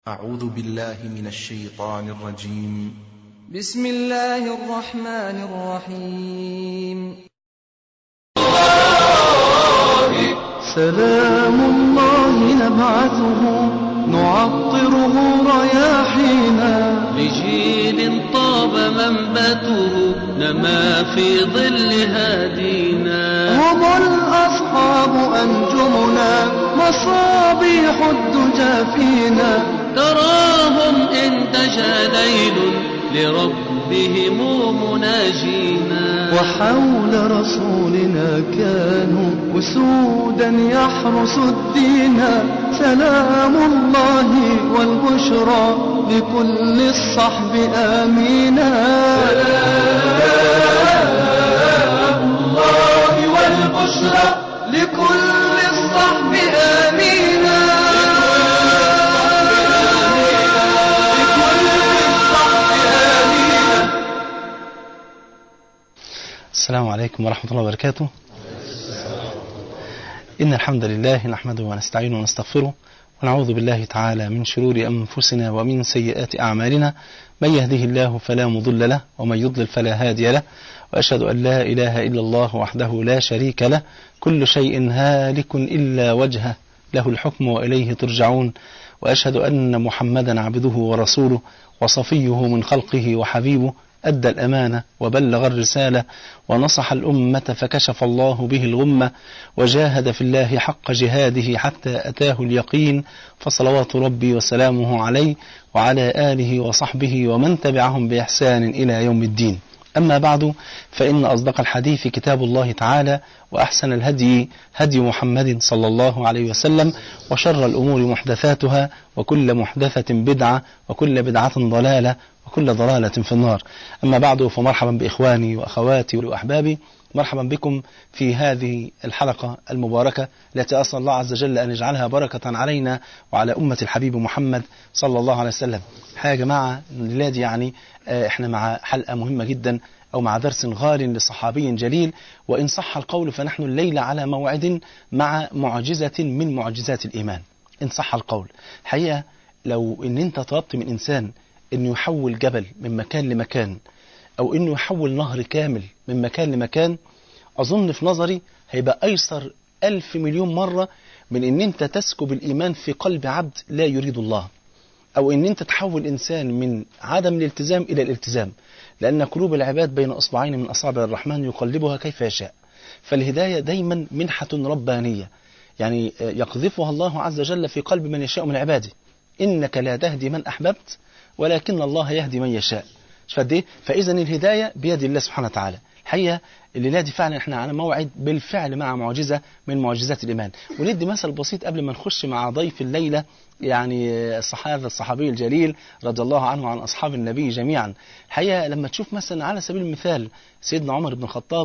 أعوذ بالله من الشيطان الرجيم بسم الله الرحمن الرحيم سلام الله نبعثه نعطره رياحينا لجيل طاب منبته نما في ظل هادينا هم الأصحاب أنجمنا مصابيح الدجى فينا تراهم إن دجى ليل لربهم مناجينا وحول رسولنا كانوا أسودا يحرس الدين سلام الله والبشرى لكل الصحب آمينا سلام الله والبشرى لكل الصحب آمينا لكل الصحب آمينا السلام عليكم ورحمة الله وبركاته إن الحمد لله نحمده ونستعينه ونستغفره ونعوذ بالله تعالى من شرور أنفسنا ومن سيئات أعمالنا من يهده الله فلا مضل له ومن يضلل فلا هادي له وأشهد أن لا إله إلا الله وحده لا شريك له كل شيء هالك إلا وجهه له الحكم وإليه ترجعون وأشهد أن محمدا عبده ورسوله وصفيه من خلقه وحبيبه أدى الأمانة وبلغ الرسالة ونصح الأمة فكشف الله به الغمة وجاهد في الله حق جهاده حتى أتاه اليقين فصلوات ربي وسلامه عليه وعلى آله وصحبه ومن تبعهم بإحسان إلى يوم الدين أما بعد فإن أصدق الحديث كتاب الله تعالى وأحسن الهدي هدي محمد صلى الله عليه وسلم وشر الأمور محدثاتها وكل محدثة بدعة وكل بدعة ضلالة وكل ضلالة في النار أما بعد فمرحبا بإخواني وأخواتي وأحبابي مرحبا بكم في هذه الحلقة المباركة التي أسأل الله عز وجل أن يجعلها بركة علينا وعلى أمة الحبيب محمد صلى الله عليه وسلم حاجة يا جماعة الليلة يعني آه، احنا مع حلقة مهمة جدا أو مع درس غال لصحابي جليل وإن صح القول فنحن الليلة على موعد مع معجزة من معجزات الإيمان إن صح القول حقيقة لو إن أنت طلبت من إنسان إنه يحول جبل من مكان لمكان أو إنه يحول نهر كامل من مكان لمكان أظن في نظري هيبقى أيسر ألف مليون مرة من إن أنت تسكب الإيمان في قلب عبد لا يريد الله أو إن أنت تحول إنسان من عدم الالتزام إلى الالتزام لأن قلوب العباد بين أصبعين من أصابع الرحمن يقلبها كيف يشاء فالهداية دايما منحة ربانية يعني يقذفها الله عز وجل في قلب من يشاء من عباده إنك لا تهدي من أحببت ولكن الله يهدي من يشاء مش قد ايه فاذا الهدايه بيد الله سبحانه وتعالى الحقيقه الليله دي فعلا احنا على موعد بالفعل مع معجزه من معجزات الايمان وندي مثل بسيط قبل ما نخش مع ضيف الليله يعني الصحابه الصحابي الجليل رضي الله عنه وعن اصحاب النبي جميعا الحقيقه لما تشوف مثلا على سبيل المثال سيدنا عمر بن الخطاب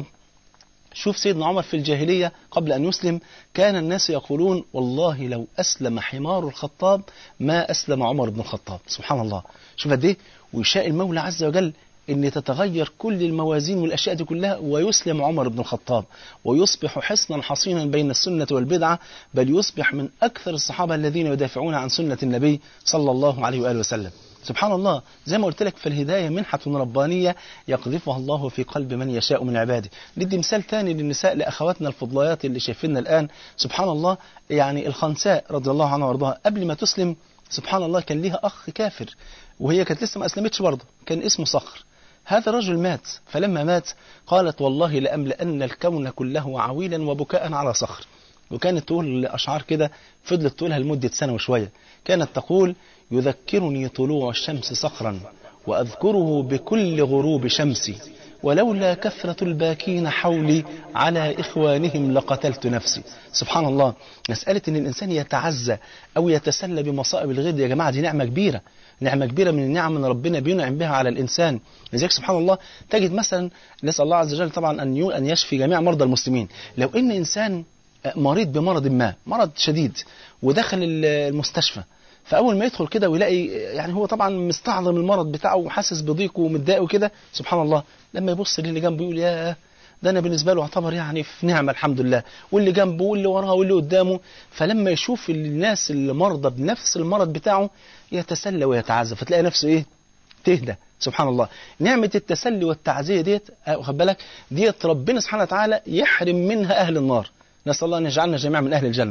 شوف سيدنا عمر في الجاهلية قبل أن يسلم كان الناس يقولون والله لو أسلم حمار الخطاب ما أسلم عمر بن الخطاب سبحان الله شوف قد إيه ويشاء المولى عز وجل أن تتغير كل الموازين والأشياء دي كلها ويسلم عمر بن الخطاب ويصبح حصنا حصينا بين السنة والبدعة بل يصبح من أكثر الصحابة الذين يدافعون عن سنة النبي صلى الله عليه وآله وسلم سبحان الله زي ما قلت لك فالهداية منحة ربانية يقذفها الله في قلب من يشاء من عباده ندي مثال تاني للنساء لأخواتنا الفضليات اللي شايفيننا الآن سبحان الله يعني الخنساء رضي الله عنها وارضاها قبل ما تسلم سبحان الله كان ليها أخ كافر وهي كانت لسه ما أسلمتش برضه كان اسمه صخر هذا الرجل مات فلما مات قالت والله لأملأن الكون كله عويلا وبكاء على صخر وكانت تقول أشعار كده فضلت تقولها لمدة سنة وشوية كانت تقول يذكرني طلوع الشمس صخرا وأذكره بكل غروب شمسي ولولا كثرة الباكين حولي على إخوانهم لقتلت نفسي سبحان الله مسألة أن الإنسان يتعزى أو يتسلى بمصائب الغير يا جماعة دي نعمة كبيرة نعمة كبيرة من النعم من ربنا بينعم بها على الإنسان لذلك سبحان الله تجد مثلا نسأل الله عز وجل طبعا أن أن يشفي جميع مرضى المسلمين لو إن إنسان مريض بمرض ما مرض شديد ودخل المستشفى فاول ما يدخل كده ويلاقي يعني هو طبعا مستعظم المرض بتاعه وحاسس بضيقه ومتضايق وكده سبحان الله لما يبص للي جنبه يقول يا ده انا بالنسبه له اعتبر يعني في نعمه الحمد لله واللي جنبه واللي وراه واللي قدامه فلما يشوف الناس اللي مرضى بنفس المرض بتاعه يتسلى ويتعزى فتلاقي نفسه ايه تهدى سبحان الله نعمة التسلي والتعزية ديت واخد بالك ديت ربنا سبحانه وتعالى يحرم منها أهل النار نسأل الله أن يجعلنا جميعا من أهل الجنة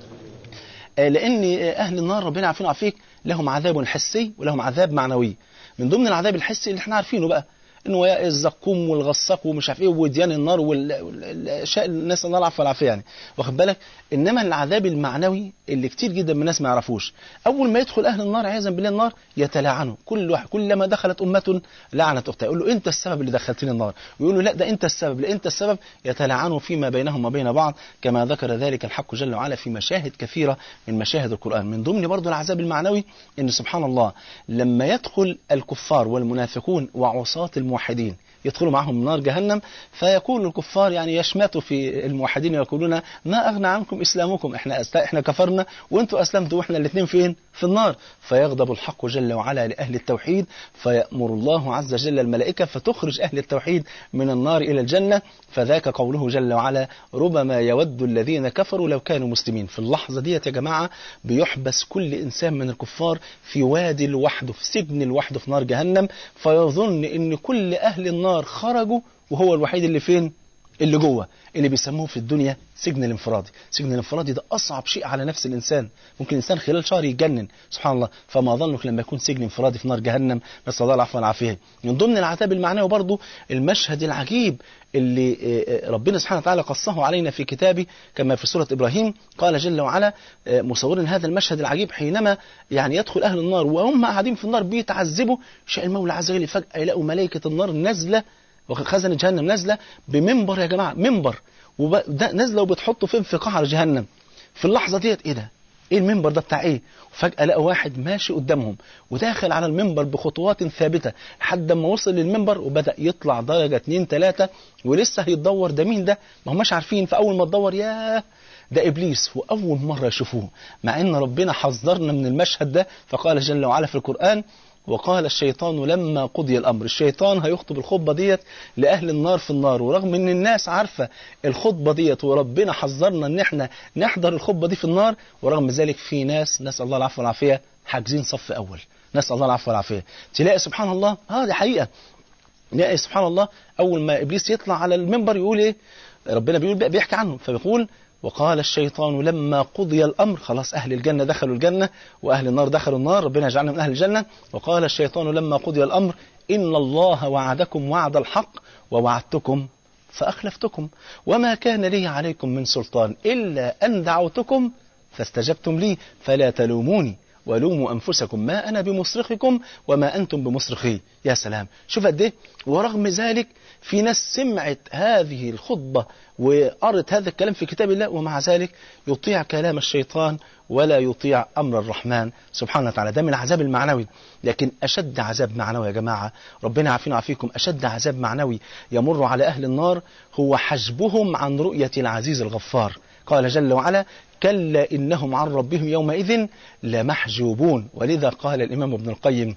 آه، لأن أهل النار ربنا عارفين وعافيك لهم عذاب حسي ولهم عذاب معنوي من ضمن العذاب الحسي اللي احنا عارفينه بقى انه يا الزقوم والغساق ومش عارف ايه وديان النار والاشياء الناس الله العفو والعافيه يعني واخد بالك انما العذاب المعنوي اللي كتير جدا من الناس ما يعرفوش اول ما يدخل اهل النار عياذا بالله النار يتلاعنوا كل واحد كلما دخلت امه لعنت اختها يقول له انت السبب اللي دخلتني النار ويقول له لا ده انت السبب لا انت السبب يتلاعنوا فيما بينهم وبين بعض كما ذكر ذلك الحق جل وعلا في مشاهد كثيره من مشاهد القران من ضمن برضه العذاب المعنوي ان سبحان الله لما يدخل الكفار والمنافقون وعصاة الموحدين يدخلوا معهم نار جهنم فيقول الكفار يعني يشمتوا في الموحدين ويقولون ما اغنى عنكم اسلامكم احنا أست... احنا كفرنا وانتم اسلمتوا واحنا الاثنين فين في النار فيغضب الحق جل وعلا لاهل التوحيد فيامر الله عز وجل الملائكه فتخرج اهل التوحيد من النار الى الجنه فذاك قوله جل وعلا ربما يود الذين كفروا لو كانوا مسلمين في اللحظه ديت يا جماعه بيحبس كل انسان من الكفار في وادي لوحده في سجن لوحده في نار جهنم فيظن ان كل اهل النار خرجوا وهو الوحيد اللي فين اللي جوه اللي بيسموه في الدنيا سجن الانفرادي سجن الانفرادي ده اصعب شيء على نفس الانسان ممكن الانسان خلال شهر يتجنن سبحان الله فما ظنك لما يكون سجن انفرادي في نار جهنم نسال الله العفو والعافيه من ضمن العذاب المعنوي برضه المشهد العجيب اللي آه، آه، ربنا سبحانه وتعالى قصه علينا في كتابه كما في سوره ابراهيم قال جل وعلا آه، مصورا هذا المشهد العجيب حينما يعني يدخل اهل النار وهم قاعدين في النار بيتعذبوا شاء المولى عز وجل فجاه يلاقوا ملائكه النار نازله وخزنة جهنم نازلة بمنبر يا جماعة منبر وده نازلة وبتحطه فين في قعر جهنم في اللحظة ديت ايه ده ايه المنبر ده بتاع ايه وفجأة لقى واحد ماشي قدامهم وداخل على المنبر بخطوات ثابتة لحد ما وصل للمنبر وبدأ يطلع درجة اتنين تلاتة ولسه هيتدور ده مين ده ما هماش عارفين فأول ما تدور ياه ده إبليس وأول مرة يشوفوه مع إن ربنا حذرنا من المشهد ده فقال جل وعلا في القرآن وقال الشيطان لما قضي الأمر الشيطان هيخطب الخطبة ديت لأهل النار في النار ورغم أن الناس عارفة الخطبة ديت وربنا حذرنا أن احنا نحضر الخطبة دي في النار ورغم ذلك في ناس نسأل الله العفو والعافية حاجزين صف أول نسأل الله العفو والعافية تلاقي سبحان الله اه دي حقيقة تلاقي سبحان الله أول ما إبليس يطلع على المنبر يقول إيه ربنا بيقول بقى بيحكي عنه فبيقول وقال الشيطان لما قضي الأمر خلاص أهل الجنة دخلوا الجنة وأهل النار دخلوا النار ربنا يجعلنا من أهل الجنة وقال الشيطان لما قضي الأمر إن الله وعدكم وعد الحق ووعدتكم فأخلفتكم وما كان لي عليكم من سلطان إلا أن دعوتكم فاستجبتم لي فلا تلوموني ولوموا أنفسكم ما أنا بمصرخكم وما أنتم بمصرخي يا سلام شوف قد إيه ورغم ذلك في ناس سمعت هذه الخطبة وقرت هذا الكلام في كتاب الله ومع ذلك يطيع كلام الشيطان ولا يطيع أمر الرحمن سبحانه وتعالى ده من العذاب المعنوي لكن أشد عذاب معنوي يا جماعة ربنا عافينا وعافيكم أشد عذاب معنوي يمر على أهل النار هو حجبهم عن رؤية العزيز الغفار قال جل وعلا كلا إنهم عن ربهم يومئذ لمحجوبون ولذا قال الإمام ابن القيم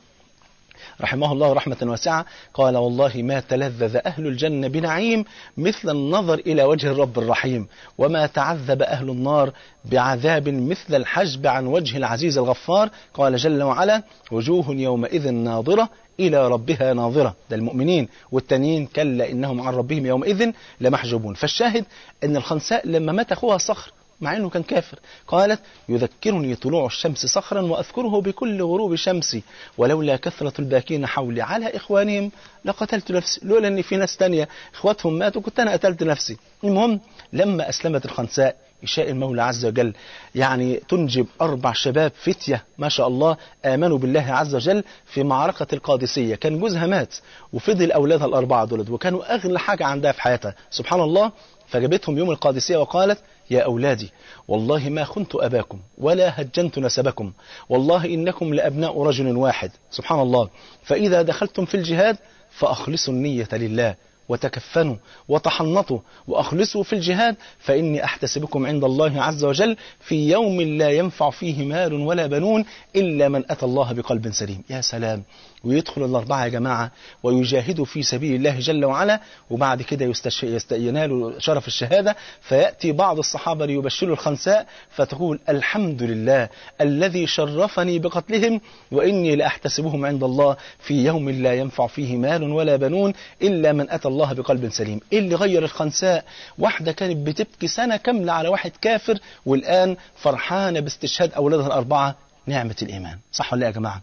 رحمه الله رحمة واسعة قال والله ما تلذذ أهل الجنة بنعيم مثل النظر إلى وجه الرب الرحيم وما تعذب أهل النار بعذاب مثل الحجب عن وجه العزيز الغفار قال جل وعلا وجوه يومئذ ناظرة إلى ربها ناظرة ده المؤمنين والتانيين كلا إنهم عن ربهم يومئذ لمحجوبون فالشاهد أن الخنساء لما مات أخوها صخر مع انه كان كافر قالت يذكرني طلوع الشمس صخرا واذكره بكل غروب شمسي ولولا كثرة الباكين حولي على اخوانهم لقتلت نفسي لولا ان في ناس تانية اخواتهم ماتوا كنت انا قتلت نفسي المهم لما اسلمت الخنساء يشاء المولى عز وجل يعني تنجب أربع شباب فتية ما شاء الله آمنوا بالله عز وجل في معركة القادسية كان جوزها مات وفضل أولادها الأربعة دولت وكانوا أغلى حاجة عندها في حياتها سبحان الله فجابتهم يوم القادسية وقالت يا أولادي والله ما خنت أباكم ولا هجنت نسبكم والله إنكم لأبناء رجل واحد سبحان الله فإذا دخلتم في الجهاد فأخلصوا النية لله وتكفنوا وتحنطوا وأخلصوا في الجهاد فإني أحتسبكم عند الله عز وجل في يوم لا ينفع فيه مال ولا بنون إلا من أتى الله بقلب سليم يا سلام ويدخل الأربعة يا جماعة ويجاهدوا في سبيل الله جل وعلا وبعد كده يستش... يست... ينالوا شرف الشهادة فيأتي بعض الصحابة ليبشروا الخنساء فتقول الحمد لله الذي شرفني بقتلهم وإني لأحتسبهم عند الله في يوم لا ينفع فيه مال ولا بنون إلا من أتى الله بقلب سليم إيه اللي غير الخنساء واحدة كانت بتبكي سنة كاملة على واحد كافر والآن فرحانة باستشهاد أولادها الأربعة نعمة الإيمان صح ولا لا يا جماعة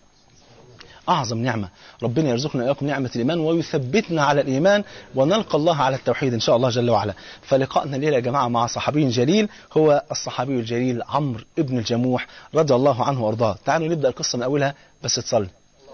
أعظم نعمة ربنا يرزقنا إياكم نعمة الإيمان ويثبتنا على الإيمان ونلقى الله على التوحيد إن شاء الله جل وعلا فلقائنا الليلة يا جماعة مع صحابي جليل هو الصحابي الجليل عمرو ابن الجموح رضي الله عنه وأرضاه تعالوا نبدأ القصة من أولها بس تصلي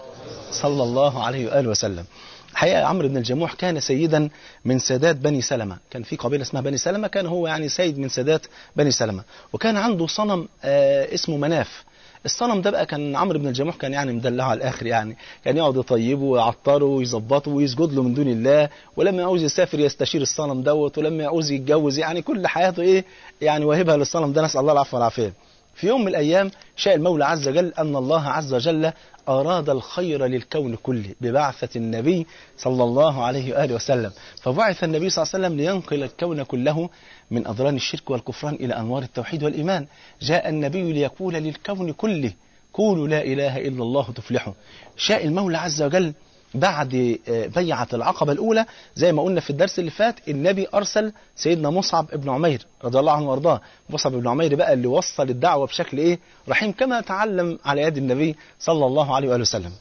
صلى الله عليه وآله وسلم حقيقة عمرو بن الجموح كان سيدا من سادات بني سلمة كان في قبيلة اسمها بني سلمة كان هو يعني سيد من سادات بني سلمة وكان عنده صنم آه اسمه مناف الصنم ده بقى كان عمرو بن الجموح كان يعني مدلعه على الاخر يعني كان يقعد يطيبه ويعطره ويظبطه ويسجد له من دون الله ولما يعوز يسافر يستشير الصنم دوت ولما يعوز يتجوز يعني كل حياته ايه يعني واهبها للصنم ده نسال الله العفو والعافيه في يوم من الأيام شاء المولى عز وجل أن الله عز وجل أراد الخير للكون كله ببعثة النبي صلى الله عليه وآله وسلم فبعث النبي صلى الله عليه وسلم لينقل الكون كله من أضران الشرك والكفران إلى أنوار التوحيد والإيمان جاء النبي ليقول للكون كله قولوا لا إله إلا الله تفلحوا شاء المولى عز وجل بعد بيعة العقبة الأولى زي ما قلنا في الدرس اللي فات النبي أرسل سيدنا مصعب ابن عمير رضي الله عنه وارضاه مصعب ابن عمير بقى اللي وصل الدعوة بشكل إيه رحيم كما تعلم على يد النبي صلى الله عليه وآله وسلم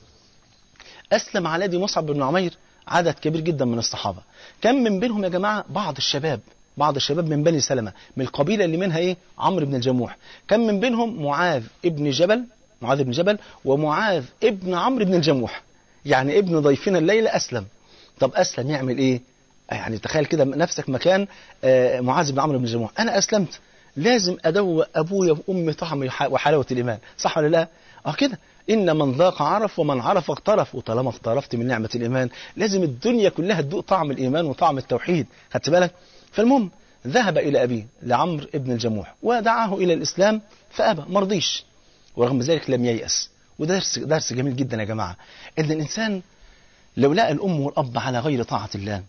أسلم على يد مصعب بن عمير عدد كبير جدا من الصحابة كان من بينهم يا جماعة بعض الشباب بعض الشباب من بني سلمة من القبيلة اللي منها إيه عمرو بن الجموح كان من بينهم معاذ ابن جبل معاذ بن جبل ومعاذ ابن عمرو بن الجموح يعني ابن ضيفنا الليلة أسلم طب أسلم يعمل إيه يعني تخيل كده نفسك مكان معاذ بن عمرو بن الجموح أنا أسلمت لازم أدوق أبويا وأمي طعم وحلاوة الإيمان صح ولا لا اه كده إن من ذاق عرف ومن عرف اقترف وطالما اقترفت من نعمة الإيمان لازم الدنيا كلها تدوق طعم الإيمان وطعم التوحيد خدت بالك فالمهم ذهب إلى أبيه لعمرو ابن الجموح ودعاه إلى الإسلام فأبى مرضيش ورغم ذلك لم ييأس وده درس, درس جميل جدا يا جماعة إن الإنسان لو لقى الأم والأب على غير طاعة الله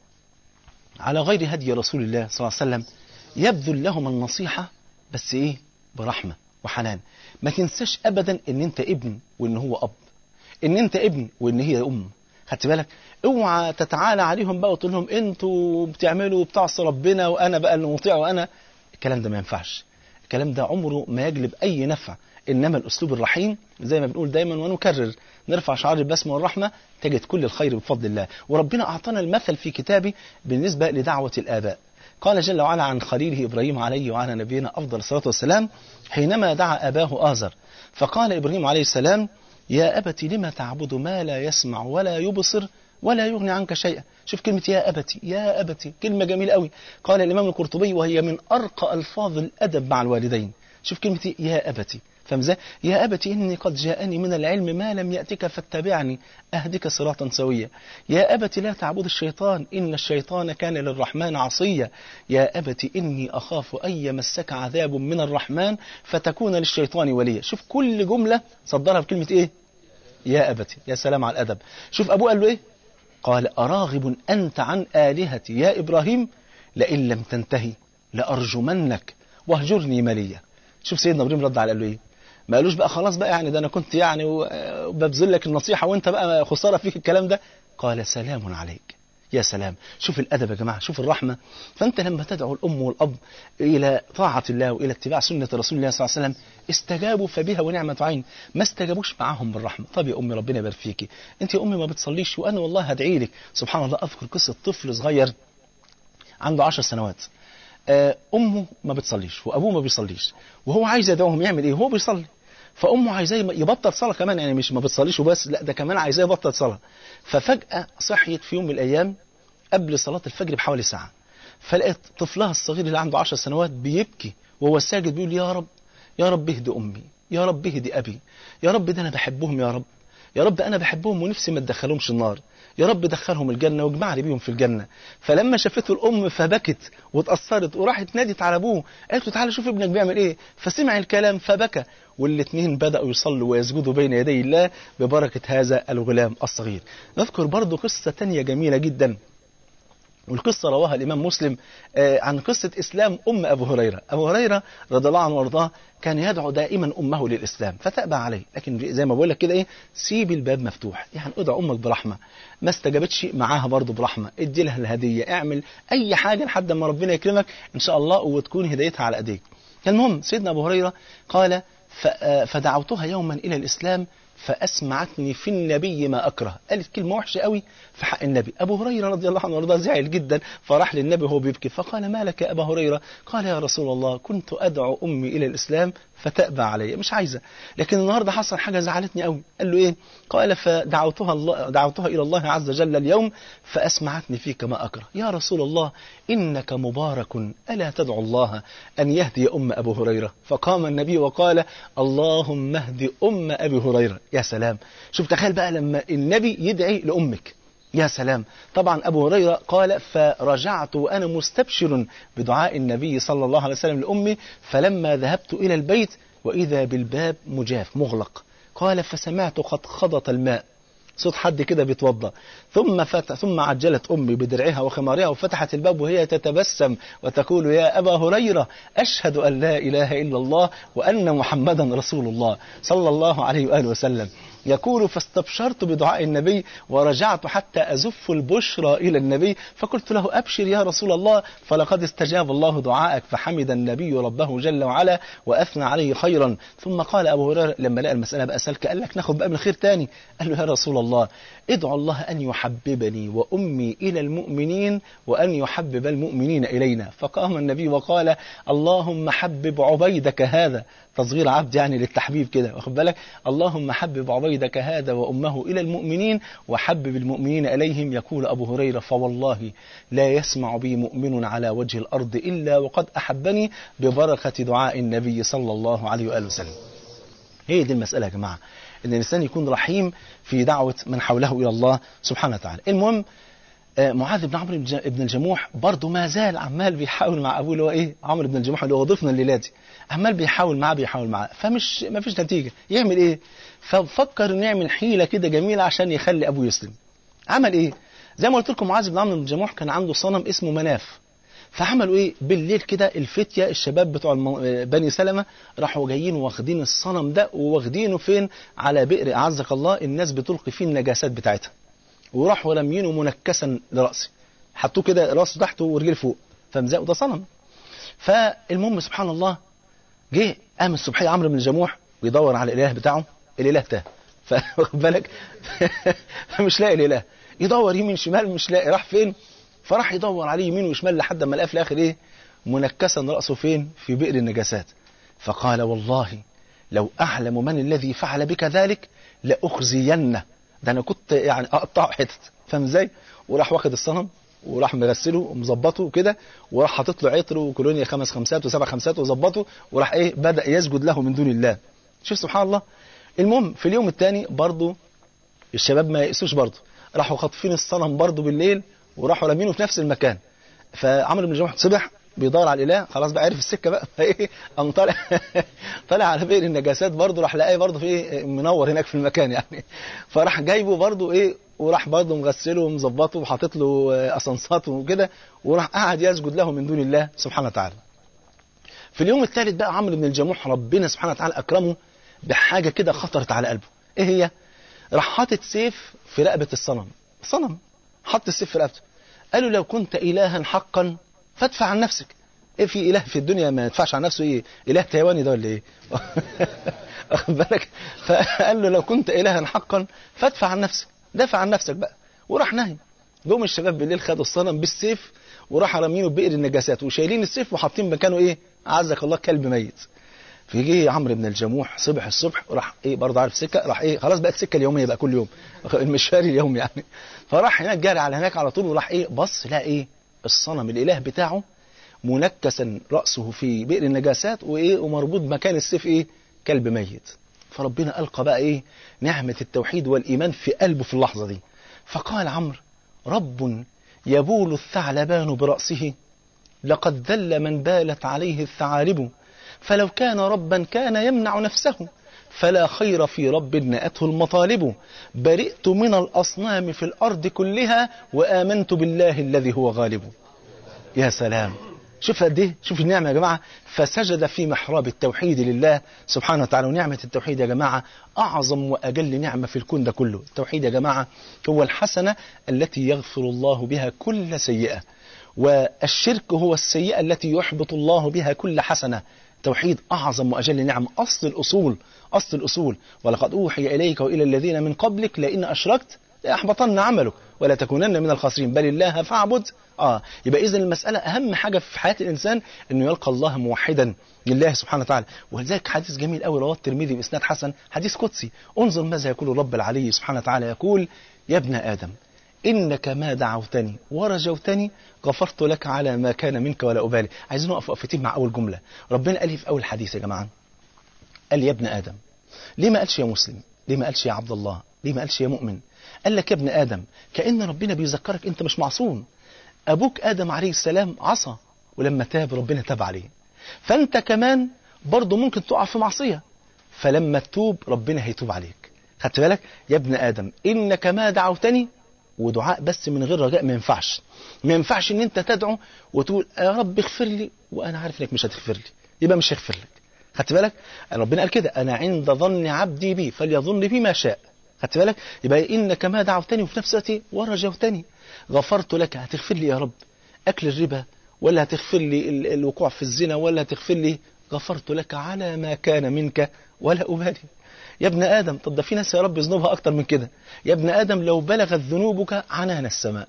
على غير هدي رسول الله صلى الله عليه وسلم يبذل لهم النصيحة بس إيه برحمة وحنان ما تنساش أبدا إن أنت ابن وإن هو أب إن أنت ابن وإن هي أم خدت بالك اوعى تتعالى عليهم بقى وتقول لهم انتوا بتعملوا بتعصوا ربنا وانا بقى اللي مطيع وانا الكلام ده ما ينفعش الكلام ده عمره ما يجلب اي نفع انما الاسلوب الرحيم زي ما بنقول دايما ونكرر نرفع شعار البسمه والرحمه تجد كل الخير بفضل الله وربنا اعطانا المثل في كتابه بالنسبه لدعوه الاباء قال جل وعلا عن خليله ابراهيم عليه وعلى نبينا افضل الصلاه والسلام حينما دعا اباه ازر فقال ابراهيم عليه السلام يا أبت لم تعبد ما لا يسمع ولا يبصر ولا يغني عنك شيئا شوف كلمة يا أبتي يا أبتي كلمة جميلة قوي قال الإمام القرطبي وهي من أرقى ألفاظ الأدب مع الوالدين شوف كلمة يا أبتي فاهم ازاي؟ يا أبت إني قد جاءني من العلم ما لم يأتك فاتبعني أهدك صراطا سويا يا أبت لا تعبد الشيطان إن الشيطان كان للرحمن عصيا يا أبت إني أخاف أن يمسك عذاب من الرحمن فتكون للشيطان وليا شوف كل جملة صدرها بكلمة إيه يا أبتي يا سلام على الأدب شوف أبوه قال له إيه قال أراغب أنت عن آلهتي يا إبراهيم لئن لم تنتهي لأرجمنك واهجرني مليا شوف سيدنا إبراهيم رد على قال له إيه ما قالوش بقى خلاص بقى يعني ده أنا كنت يعني وببذل لك النصيحة وأنت بقى خسارة فيك الكلام ده قال سلام عليك يا سلام شوف الأدب يا جماعة شوف الرحمة فأنت لما تدعو الأم والأب إلى طاعة الله وإلى اتباع سنة رسول الله صلى الله عليه وسلم استجابوا فبها ونعمة عين ما استجابوش معاهم بالرحمة طب يا أمي ربنا يبارك فيكي أنت يا أمي ما بتصليش وأنا والله هدعي لك سبحان الله أذكر قصة طفل صغير عنده عشر سنوات أمه ما بتصليش وأبوه ما بيصليش وهو عايز يدعوهم يعمل إيه هو بيصلي فامه عايزاه يبطل صلاه كمان يعني مش ما بتصليش وبس لا ده كمان عايزاه يبطل صلاه ففجاه صحيت في يوم من الايام قبل صلاه الفجر بحوالي ساعه فلقيت طفلها الصغير اللي عنده 10 سنوات بيبكي وهو ساجد بيقول يا رب يا رب اهدي امي يا رب اهدي ابي يا رب ده انا بحبهم يا رب يا رب انا بحبهم ونفسي ما تدخلهمش النار يا رب دخلهم الجنه واجمعني بيهم في الجنه فلما شافته الام فبكت واتاثرت وراحت نادت على ابوه قالت له تعالى شوف ابنك بيعمل ايه فسمع الكلام فبكى والاثنين بداوا يصلوا ويسجدوا بين يدي الله ببركه هذا الغلام الصغير نذكر برضو قصه تانية جميله جدا والقصة رواها الإمام مسلم آه، عن قصة إسلام أم أبو هريرة أبو هريرة رضي الله عنه وارضاه كان يدعو دائما أمه للإسلام فتأبى عليه لكن زي ما بقول لك كده إيه سيب الباب مفتوح يعني ادعو أمك برحمة ما استجابتش معاها برضه برحمة ادي لها الهدية اعمل أي حاجة لحد ما ربنا يكرمك إن شاء الله وتكون هدايتها على أيديك المهم سيدنا أبو هريرة قال ف- آه، فدعوتها يوما إلى الإسلام فأسمعتني في النبي ما أكره قالت كلمة وحشة قوي في حق النبي أبو هريرة رضي الله عنه وارضاه زعل جدا فراح للنبي وهو بيبكي فقال ما لك يا أبا هريرة قال يا رسول الله كنت أدعو أمي إلى الإسلام فتأبى علي مش عايزة لكن النهاردة حصل حاجة زعلتني قوي قال له إيه قال فدعوتها الله دعوتها إلى الله عز وجل اليوم فأسمعتني فيك ما أكره يا رسول الله إنك مبارك ألا تدعو الله أن يهدي أم أبو هريرة فقام النبي وقال اللهم اهد أم أبي هريرة يا سلام شوف تخيل بقى لما النبي يدعي لأمك يا سلام طبعا أبو هريرة قال فرجعت وأنا مستبشر بدعاء النبي صلى الله عليه وسلم لأمي فلما ذهبت إلى البيت وإذا بالباب مجاف مغلق قال فسمعت قد خضط الماء صوت حد كده بيتوضا ثم فتح ثم عجلت امي بدرعها وخمارها وفتحت الباب وهي تتبسم وتقول يا ابا هريره اشهد ان لا اله الا الله وان محمدا رسول الله صلى الله عليه واله وسلم يقول فاستبشرت بدعاء النبي ورجعت حتى أزف البشرى إلى النبي فقلت له أبشر يا رسول الله فلقد استجاب الله دعاءك فحمد النبي ربه جل وعلا وأثنى عليه خيرا ثم قال أبو هريرة لما لقى المسألة بقى سلك قال لك ناخد بقى من خير تاني قال له يا رسول الله ادعو الله أن يحببني وأمي إلى المؤمنين وأن يحبب المؤمنين إلينا فقام النبي وقال اللهم حبب عبيدك هذا تصغير عبد يعني للتحبيب كده واخد بالك اللهم حبب عبيدك هذا وأمه إلى المؤمنين وحبب المؤمنين إليهم يقول أبو هريرة فوالله لا يسمع بي مؤمن على وجه الأرض إلا وقد أحبني ببركة دعاء النبي صلى الله عليه وآله وسلم هي دي المسألة يا جماعة ان الانسان يكون رحيم في دعوة من حوله الى الله سبحانه وتعالى المهم آه، معاذ بن عمرو بن ج- بن الجموح برضه ما زال عمال بيحاول مع ابوه اللي هو ايه عمرو بن الجموح اللي هو ضيفنا الليله دي عمال بيحاول معاه بيحاول معاه فمش ما فيش نتيجه يعمل ايه ففكر انه يعمل حيله كده جميله عشان يخلي ابوه يسلم عمل ايه زي ما قلت لكم معاذ بن عمرو بن الجموح كان عنده صنم اسمه مناف فعملوا ايه بالليل كده الفتيه الشباب بتوع الم- بني سلمه راحوا جايين واخدين الصنم ده وواخدينه فين على بئر اعزك الله الناس بتلقي فيه النجاسات بتاعتها وراحوا راميينه منكسا لراسه حطوه كده راسه تحت ورجليه فوق فمزقوا ده صنم فالمهم سبحان الله جه قام الصبحيه عمرو بن الجموح ويدور على الاله بتاعه الاله تاه فواخد بالك فمش لاقي الاله يدور يمين شمال مش لاقي راح فين فراح يدور عليه يمين وشمال لحد ما لقاه في الاخر ايه منكسا راسه فين في بئر النجاسات فقال والله لو اعلم من الذي فعل بك ذلك لاخزينه ده انا كنت يعني اقطعه حتت فاهم ازاي وراح واخد الصنم وراح مغسله ومظبطه كده وراح حاطط له عطر وكولونيا خمس خمسات وسبع خمسات وظبطه وراح ايه بدا يسجد له من دون الله شوف سبحان الله المهم في اليوم الثاني برضه الشباب ما يقسوش برضه راحوا خاطفين الصنم برضه بالليل وراحوا رامينه في نفس المكان فعمرو بن جمح صبح بيدور على الاله خلاص بقى عرف السكه بقى فايه قام طالع طالع على بئر النجاسات برضه راح لقاه برضه في ايه منور هناك في المكان يعني فراح جايبه برضه ايه وراح برضه مغسله ومظبطه وحاطط له آه، اسانسات وكده وراح قعد يسجد له من دون الله سبحانه وتعالى في اليوم الثالث بقى عمرو بن الجموح ربنا سبحانه وتعالى اكرمه بحاجه كده خطرت على قلبه ايه هي راح حاطط سيف في رقبه الصنم صنم حط السيف في رقبته قال له لو كنت الها حقا فادفع عن نفسك ايه في اله في الدنيا ما يدفعش عن نفسه ايه اله تايواني ده ولا ايه واخد بالك فقال له لو كنت الها حقا فادفع عن نفسك دافع عن نفسك بقى وراح نهي جم الشباب بالليل خدوا الصنم بالسيف وراح رامينه بئر النجاسات وشايلين السيف وحاطين مكانه ايه عزك الله كلب ميت فيجي عمرو بن الجموح صبح الصبح راح ايه برضه عارف سكه راح ايه خلاص بقت سكه اليوميه بقى كل يوم المشواري اليوم يعني فراح هناك جاري على هناك على طول وراح ايه بص لقى ايه الصنم الاله بتاعه منكسا راسه في بئر النجاسات وايه ومربوط مكان السيف ايه كلب ميت فربنا ألقى بقى إيه نعمة التوحيد والإيمان في قلبه في اللحظة دي فقال عمرو رب يبول الثعلبان برأسه لقد ذل من بالت عليه الثعالب فلو كان ربا كان يمنع نفسه فلا خير في رب نأته المطالب برئت من الأصنام في الأرض كلها وآمنت بالله الذي هو غالب يا سلام شوف قد ايه شوف النعمة يا جماعة فسجد في محراب التوحيد لله سبحانه وتعالى ونعمة التوحيد يا جماعة أعظم وأجل نعمة في الكون ده كله التوحيد يا جماعة هو الحسنة التي يغفر الله بها كل سيئة والشرك هو السيئة التي يحبط الله بها كل حسنة توحيد أعظم وأجل نعم أصل الأصول أصل الأصول ولقد أوحي إليك وإلى الذين من قبلك لئن أشركت لأحبطن عملك ولا تكونن من الخاسرين بل الله فاعبد آه يبقى إذن المسألة أهم حاجة في حياة الإنسان أنه يلقى الله موحدا لله سبحانه وتعالى ولذلك حديث جميل قوي رواه الترمذي بإسناد حسن حديث قدسي انظر ماذا يقول الرب العلي سبحانه وتعالى يقول يا ابن آدم إنك ما دعوتني ورجوتني غفرت لك على ما كان منك ولا أبالي عايزين نقف وقفتين مع أول جملة ربنا قال لي في أول حديث يا جماعة قال لي يا ابن آدم ليه ما قالش يا مسلم ليه ما قالش يا عبد الله ليه ما قالش يا مؤمن قال لك يا ابن آدم كأن ربنا بيذكرك أنت مش معصوم أبوك آدم عليه السلام عصى ولما تاب ربنا تاب عليه فأنت كمان برضه ممكن تقع في معصية فلما تتوب ربنا هيتوب عليك خدت بالك يا ابن آدم إنك ما دعوتني ودعاء بس من غير رجاء ما ينفعش ما ينفعش ان انت تدعو وتقول يا رب اغفر لي وانا عارف انك مش هتغفر لي يبقى مش هيغفر لك خدت بالك ربنا قال كده انا عند ظن عبدي بي فليظن بي ما شاء خدت بالك يبقى انك ما دعوتني وفي نفس الوقت ورجوتني غفرت لك هتغفر لي يا رب اكل الربا ولا هتغفر لي ال- الوقوع في الزنا ولا هتغفر لي غفرت لك على ما كان منك ولا ابالي يا ابن آدم طب ده في ناس يا رب ذنوبها أكتر من كده يا ابن آدم لو بلغت ذنوبك عنان السماء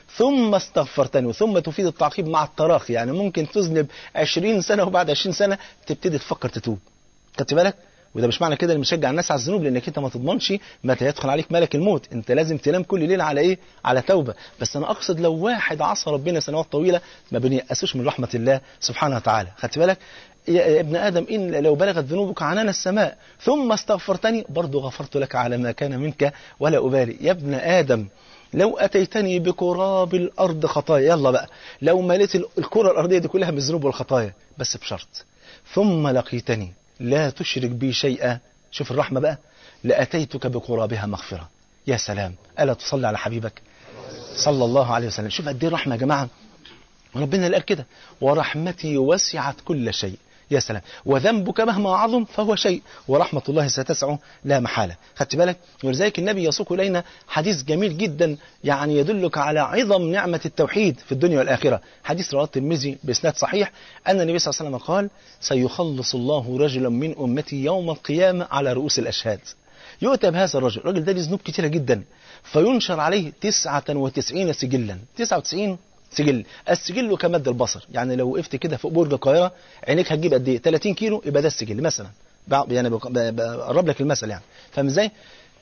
ثم استغفرتني وثم تفيد التعقيب مع التراخي يعني ممكن تذنب 20 سنة وبعد 20 سنة تبتدي تفكر تتوب خدت بالك وده مش معنى كده اللي مشجع الناس على الذنوب لانك انت ما تضمنش متى يدخل عليك ملك الموت انت لازم تنام كل ليله على ايه على توبه بس انا اقصد لو واحد عصى ربنا سنوات طويله ما بنيأسوش من رحمه الله سبحانه وتعالى خدت بالك يا يا ابن ادم ان لو بلغت ذنوبك عنان السماء ثم استغفرتني برضه غفرت لك على ما كان منك ولا ابالي يا ابن ادم لو اتيتني بقراب الارض خطايا يلا بقى لو مليت ال- الكره الارضيه دي كلها بالذنوب والخطايا بس بشرط ثم لقيتني لا تشرك بي شيئا شوف الرحمة بقى لأتيتك بقرابها مغفرة يا سلام ألا تصلي على حبيبك صلى الله عليه وسلم شوف قد ايه الرحمة يا جماعة ربنا اللي قال كده ورحمتي وسعت كل شيء يا سلام وذنبك مهما عظم فهو شيء ورحمة الله ستسعه لا محالة خدت بالك ولذلك النبي يسوق إلينا حديث جميل جدا يعني يدلك على عظم نعمة التوحيد في الدنيا والآخرة حديث رواه الترمذي بإسناد صحيح أن النبي صلى الله عليه وسلم قال سيخلص الله رجلا من أمتي يوم القيامة على رؤوس الأشهاد يؤتى بهذا الرجل الرجل ده ليه ذنوب كتيرة جدا فينشر عليه 99 سجلا 99 سجل السجل كمد البصر يعني لو وقفت كده فوق برج القاهرة عينيك هتجيب قد ايه 30 كيلو يبقى ده السجل مثلا بع- يعني بق- ب- بقرب لك المثل يعني فاهم ازاي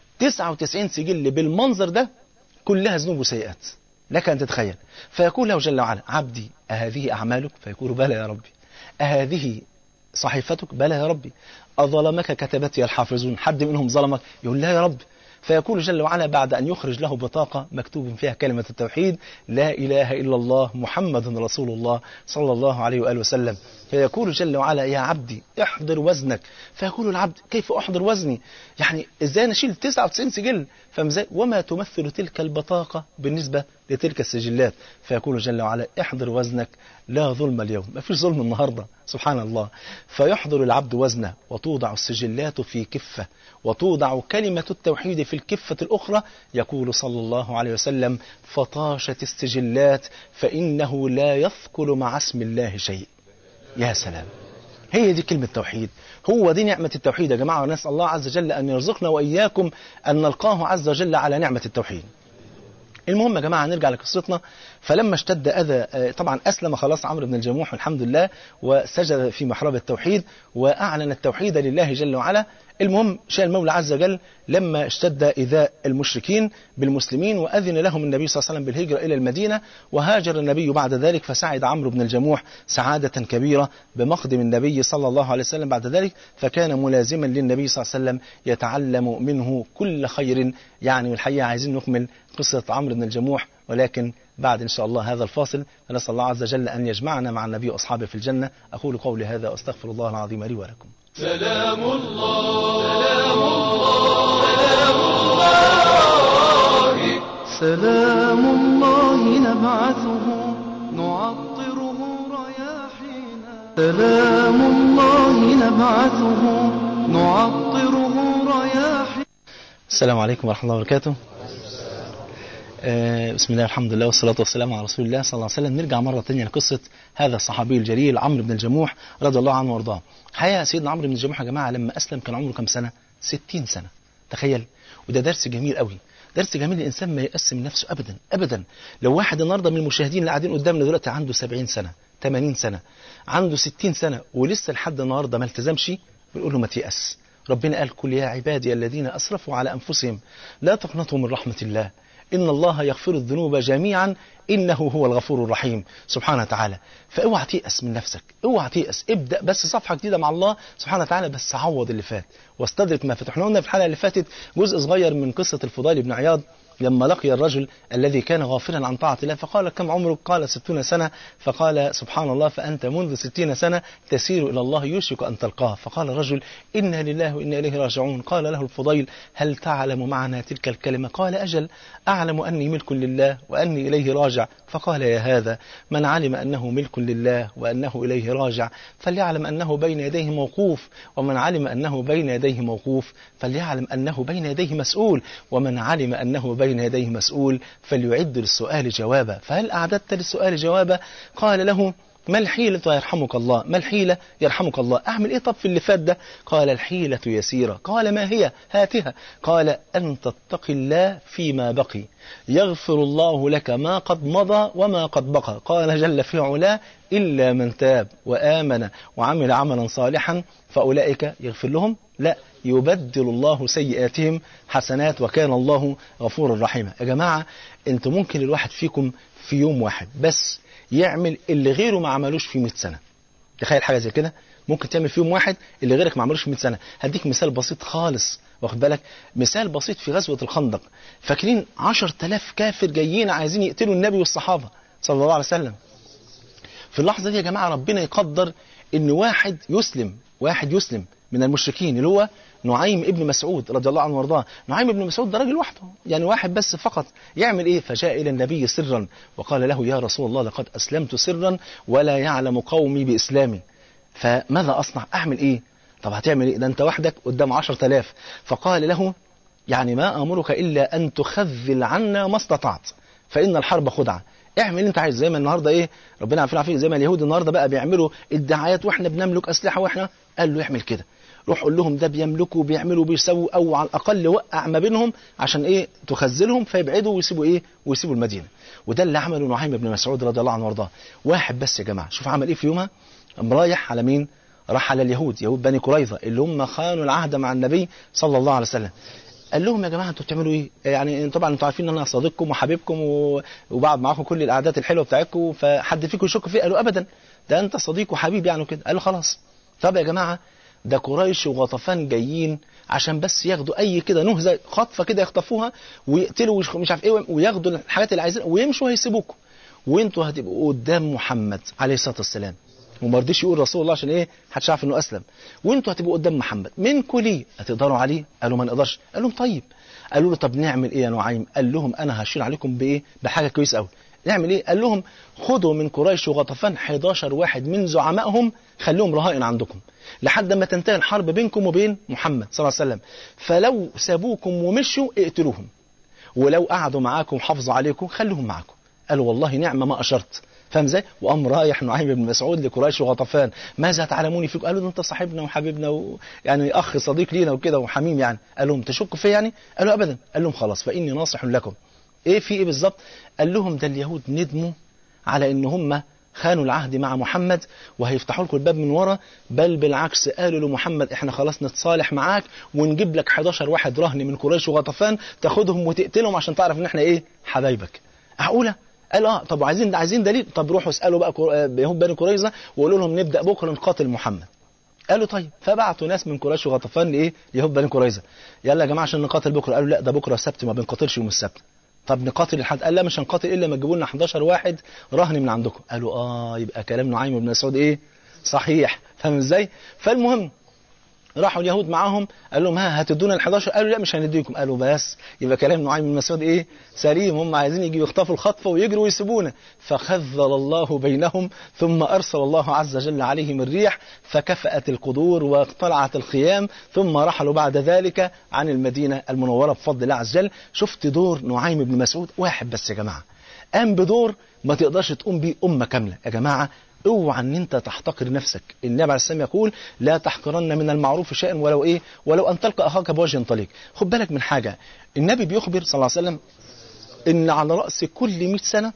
99 سجل بالمنظر ده كلها ذنوب وسيئات لك أن تتخيل فيقول له جل وعلا عبدي أهذه أعمالك فيقول بلى يا ربي أهذه صحيفتك بلى يا ربي أظلمك كتبتي الحافظون حد منهم ظلمك يقول لا يا رب فيقول جل وعلا بعد أن يخرج له بطاقة مكتوب فيها كلمة التوحيد لا إله إلا الله محمد رسول الله صلى الله عليه وآله وسلم فيقول جل وعلا يا عبدي احضر وزنك فيقول العبد كيف أحضر وزني يعني إزاي نشيل 99 سجل فمزاي وما تمثل تلك البطاقة بالنسبة لتلك السجلات فيقول جل وعلا احضر وزنك لا ظلم اليوم ما فيش ظلم النهاردة سبحان الله فيحضر العبد وزنه وتوضع السجلات في كفة وتوضع كلمة التوحيد في الكفة الأخرى يقول صلى الله عليه وسلم فطاشت السجلات فإنه لا يثقل مع اسم الله شيء يا سلام هي دي كلمة توحيد هو دي نعمة التوحيد يا جماعة ونسأل الله عز وجل أن يرزقنا وإياكم أن نلقاه عز وجل على نعمة التوحيد المهم يا جماعة نرجع لقصتنا فلما اشتد أذى آه، طبعا أسلم خلاص عمرو بن الجموح والحمد لله وسجد في محراب التوحيد وأعلن التوحيد لله جل وعلا المهم شاء المولى عز وجل لما اشتد إيذاء المشركين بالمسلمين وأذن لهم النبي صلى الله عليه وسلم بالهجرة إلى المدينة وهاجر النبي بعد ذلك فسعد عمرو بن الجموح سعادة كبيرة بمقدم النبي صلى الله عليه وسلم بعد ذلك فكان ملازما للنبي صلى الله عليه وسلم يتعلم منه كل خير يعني والحقيقة عايزين نكمل قصة عمرو بن الجموح ولكن بعد إن شاء الله هذا الفاصل فنسأل الله عز وجل أن يجمعنا مع النبي وأصحابه في الجنة أقول قولي هذا وأستغفر الله العظيم لي ولكم سلام الله سلام الله سلام الله سلام الله نبعثه نعطره رياحينا سلام الله نبعثه نعطره رياحينا السلام عليكم ورحمة الله وبركاته آه، بسم الله الحمد لله والصلاة والسلام على رسول الله صلى الله عليه وسلم نرجع مرة تانية لقصة هذا الصحابي الجليل عمرو بن الجموح رضي الله عنه وارضاه حقيقة سيدنا عمرو بن الجموح يا جماعة لما أسلم كان عمره كم سنة 60 سنة تخيل وده درس جميل قوي درس جميل الإنسان ما يقسم من نفسه أبدا أبدا لو واحد النهاردة من المشاهدين اللي قاعدين قدامنا دلوقتي عنده 70 سنة 80 سنة عنده 60 سنة ولسه لحد النهاردة ما التزمش بنقول له ما تيأس ربنا قال كل يا عبادي الذين أسرفوا على أنفسهم لا تقنطوا من رحمة الله إن الله يغفر الذنوب جميعا إنه هو الغفور الرحيم سبحانه وتعالى فاوعى تيأس من نفسك اوعى تيأس ابدأ بس صفحة جديدة مع الله سبحانه وتعالى بس عوض اللي فات واستدرك ما فات احنا قلنا في الحلقة اللي فاتت جزء صغير من قصة الفضيل بن عياض لما لقي الرجل الذي كان غافلا عن طاعة الله فقال كم عمرك قال ستون سنة فقال سبحان الله فأنت منذ ستين سنة تسير إلى الله يوشك أن تلقاه فقال الرجل إنا لله وإنا إليه راجعون قال له الفضيل هل تعلم معنى تلك الكلمة قال أجل أعلم أني ملك لله وأني إليه راجع فقال يا هذا من علم أنه ملك لله وأنه إليه راجع فليعلم أنه بين يديه موقوف ومن علم أنه بين يديه موقوف فليعلم أنه بين يديه مسؤول ومن علم أنه بين يديه مسؤول فليعد للسؤال جوابا فهل أعددت للسؤال جوابا قال له ما الحيلة يرحمك الله ما الحيلة يرحمك الله أعمل إيه طب في اللي فات ده قال الحيلة يسيرة قال ما هي هاتها قال أن تتقي الله فيما بقي يغفر الله لك ما قد مضى وما قد بقى قال جل في علاه إلا من تاب وآمن وعمل عملا صالحا فأولئك يغفر لهم لا يبدل الله سيئاتهم حسنات وكان الله غفورا رحيما يا جماعة انتوا ممكن الواحد فيكم في يوم واحد بس يعمل اللي غيره ما عملوش في 100 سنة تخيل حاجة زي كده ممكن تعمل في يوم واحد اللي غيرك ما عملوش في 100 سنة هديك مثال بسيط خالص واخد بالك مثال بسيط في غزوة الخندق فاكرين 10000 كافر جايين عايزين يقتلوا النبي والصحابة صلى الله عليه وسلم في اللحظة دي يا جماعة ربنا يقدر ان واحد يسلم واحد يسلم من المشركين اللي هو نعيم ابن مسعود رضي الله عنه وارضاه نعيم ابن مسعود ده راجل وحده يعني واحد بس فقط يعمل ايه فجاء الى النبي سرا وقال له يا رسول الله لقد اسلمت سرا ولا يعلم قومي باسلامي فماذا اصنع اعمل ايه طب هتعمل ايه ده انت وحدك قدام عشرة آلاف فقال له يعني ما امرك الا ان تخذل عنا ما استطعت فان الحرب خدعه اعمل اللي انت عايز زي ما النهارده ايه ربنا عارفين عارفين زي ما اليهود النهارده بقى بيعملوا ادعاءات واحنا بنملك اسلحه واحنا قال له اعمل كده روح قول لهم ده بيملكوا وبيعملوا وبيسووا او على الاقل وقع ما بينهم عشان ايه تخذلهم فيبعدوا ويسيبوا ايه ويسيبوا المدينه وده اللي عمله نعيم بن مسعود رضي الله عنه وارضاه واحد بس يا جماعه شوف عمل ايه في يومها قام رايح على مين راح على اليهود يهود بني قريظه اللي هم خانوا العهد مع النبي صلى الله عليه وسلم قال لهم يا جماعه انتوا بتعملوا ايه؟ يعني طبعا انتوا عارفين ان انا صديقكم وحبيبكم و... وبقعد معاكم كل القعدات الحلوه بتاعتكم فحد فيكم يشك فيه؟ قالوا ابدا ده انت صديق وحبيب يعني كده قالوا خلاص طب يا جماعه ده قريش وغطفان جايين عشان بس ياخدوا اي كده نهزه خطفه كده يخطفوها ويقتلوا مش عارف ايه وياخدوا الحاجات اللي عايزينها ويمشوا هيسيبوكم وانتوا هتبقوا قدام محمد عليه الصلاه والسلام وما رضيش يقول رسول الله عشان ايه محدش عارف انه اسلم وانتوا هتبقوا قدام محمد منكم ليه هتقدروا عليه قالوا ما نقدرش قال لهم طيب قالوا له طب نعمل ايه يا نعيم قال لهم انا هشير عليكم بايه بحاجه كويسه قوي نعمل ايه قال لهم خدوا من قريش وغطفان 11 واحد من زعمائهم خليهم رهائن عندكم لحد ما تنتهي الحرب بينكم وبين محمد صلى الله عليه وسلم فلو سابوكم ومشوا اقتلوهم ولو قعدوا معاكم وحافظوا عليكم خلوهم معاكم قالوا والله نعمه ما اشرت فاهم ازاي؟ وقام رايح نعيم بن مسعود لقريش وغطفان ماذا تعلمون فيكم؟ قالوا ده انت صاحبنا وحبيبنا و... يعني اخ صديق لينا وكده وحميم يعني قال لهم تشكوا فيا يعني؟ قالوا ابدا قال لهم خلاص فاني ناصح لكم ايه في ايه بالظبط؟ قال لهم ده اليهود ندموا على ان هم خانوا العهد مع محمد وهيفتحوا لكم الباب من ورا بل بالعكس قالوا لمحمد احنا خلاص نتصالح معاك ونجيب لك 11 واحد رهن من قريش وغطفان تاخدهم وتقتلهم عشان تعرف ان احنا ايه حبايبك معقوله قال اه طب عايزين عايزين دليل طب روحوا اسالوا بقى كر- آه، يهود بني قريظه وقولوا لهم نبدا بكره نقاتل محمد قالوا طيب فبعتوا ناس من قريش وغطفان لايه يهود بني قريظه يلا يا جماعه عشان نقاتل بكره قالوا لا ده بكره سبت ما بنقاتلش يوم السبت طب نقاتل الحد قال لا مش هنقاتل الا ما تجيبوا لنا 11 واحد رهن من عندكم قالوا اه يبقى كلام نعيم بن مسعود ايه صحيح فاهم ازاي فالمهم راحوا اليهود معاهم قال لهم ها هتدونا ال 11 قالوا لا مش هنديكم قالوا بس يبقى كلام نعيم بن مسعود ايه سليم هم عايزين يجوا يخطفوا الخطفه ويجروا ويسيبونا فخذل الله بينهم ثم ارسل الله عز وجل عليهم الريح فكفأت القدور واقتلعت الخيام ثم رحلوا بعد ذلك عن المدينه المنوره بفضل الله عز وجل شفت دور نعيم بن مسعود واحد بس يا جماعه قام بدور ما تقدرش تقوم بيه امه كامله يا جماعه اوعى ان انت تحتقر نفسك النبي عليه السلام يقول لا تحقرن من المعروف شيئا ولو ايه ولو ان تلقى اخاك بوجه طليق خد بالك من حاجه النبي بيخبر صلى الله عليه وسلم ان على راس كل 100 سنه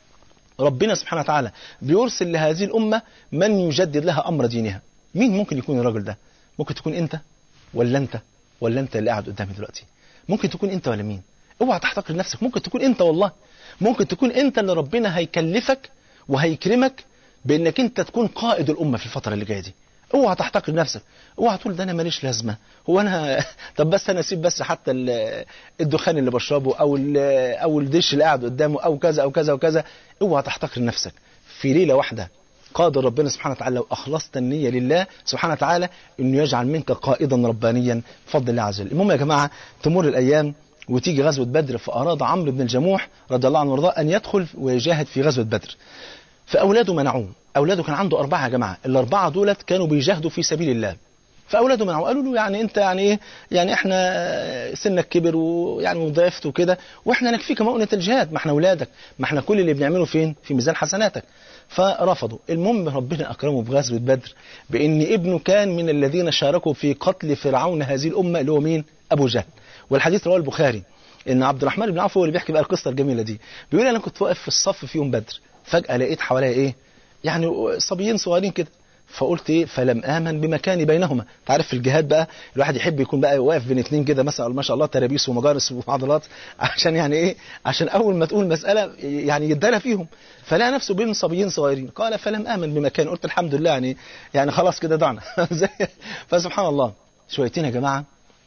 ربنا سبحانه وتعالى بيرسل لهذه الامه من يجدد لها امر دينها مين ممكن يكون الراجل ده ممكن تكون انت ولا انت ولا انت اللي قاعد قدامي دلوقتي ممكن تكون انت ولا مين اوعى تحتقر نفسك ممكن تكون انت والله ممكن تكون انت اللي ربنا هيكلفك وهيكرمك بانك انت تكون قائد الامه في الفتره اللي جايه دي اوعى تحتقر نفسك اوعى تقول ده انا ماليش لازمه هو انا طب بس انا اسيب بس حتى ال- الدخان اللي بشربه او ال- او الدش اللي قاعد قدامه او كذا او كذا وكذا اوعى تحتقر نفسك في ليله واحده قادر ربنا سبحانه وتعالى لو اخلصت النيه لله سبحانه وتعالى انه يجعل منك قائدا ربانيا بفضل الله عز وجل المهم يا جماعه تمر الايام وتيجي غزوه بدر فاراد عمرو بن الجموح رضي الله عنه وارضاه ان يدخل ويجاهد في غزوه بدر فأولاده منعوه أولاده كان عنده أربعة يا جماعة الأربعة دولت كانوا بيجاهدوا في سبيل الله فأولاده منعوه قالوا له يعني أنت يعني إيه يعني إحنا سنك كبر ويعني وضعفت وكده وإحنا نكفيك مؤونة الجهاد ما إحنا أولادك ما إحنا كل اللي بنعمله فين في ميزان حسناتك فرفضوا المهم ربنا أكرمه بغزوة بدر بأن ابنه كان من الذين شاركوا في قتل فرعون هذه الأمة اللي هو مين أبو جهل والحديث رواه البخاري ان عبد الرحمن بن عوف هو اللي بيحكي بقى القصه الجميله دي بيقول انا كنت واقف في الصف في يوم بدر فجاه لقيت حواليا ايه يعني صبيين صغيرين كده فقلت ايه فلم امن بمكاني بينهما تعرف في الجهاد بقى الواحد يحب يكون بقى واقف بين اتنين كده مثلا ما شاء الله ترابيس ومجارس وعضلات عشان يعني ايه عشان اول ما تقول مساله يعني يدانا فيهم فلقى نفسه بين صبيين صغيرين قال فلم امن بمكاني قلت الحمد لله يعني يعني خلاص كده ضعنا زي- فسبحان الله شويتين يا جماعه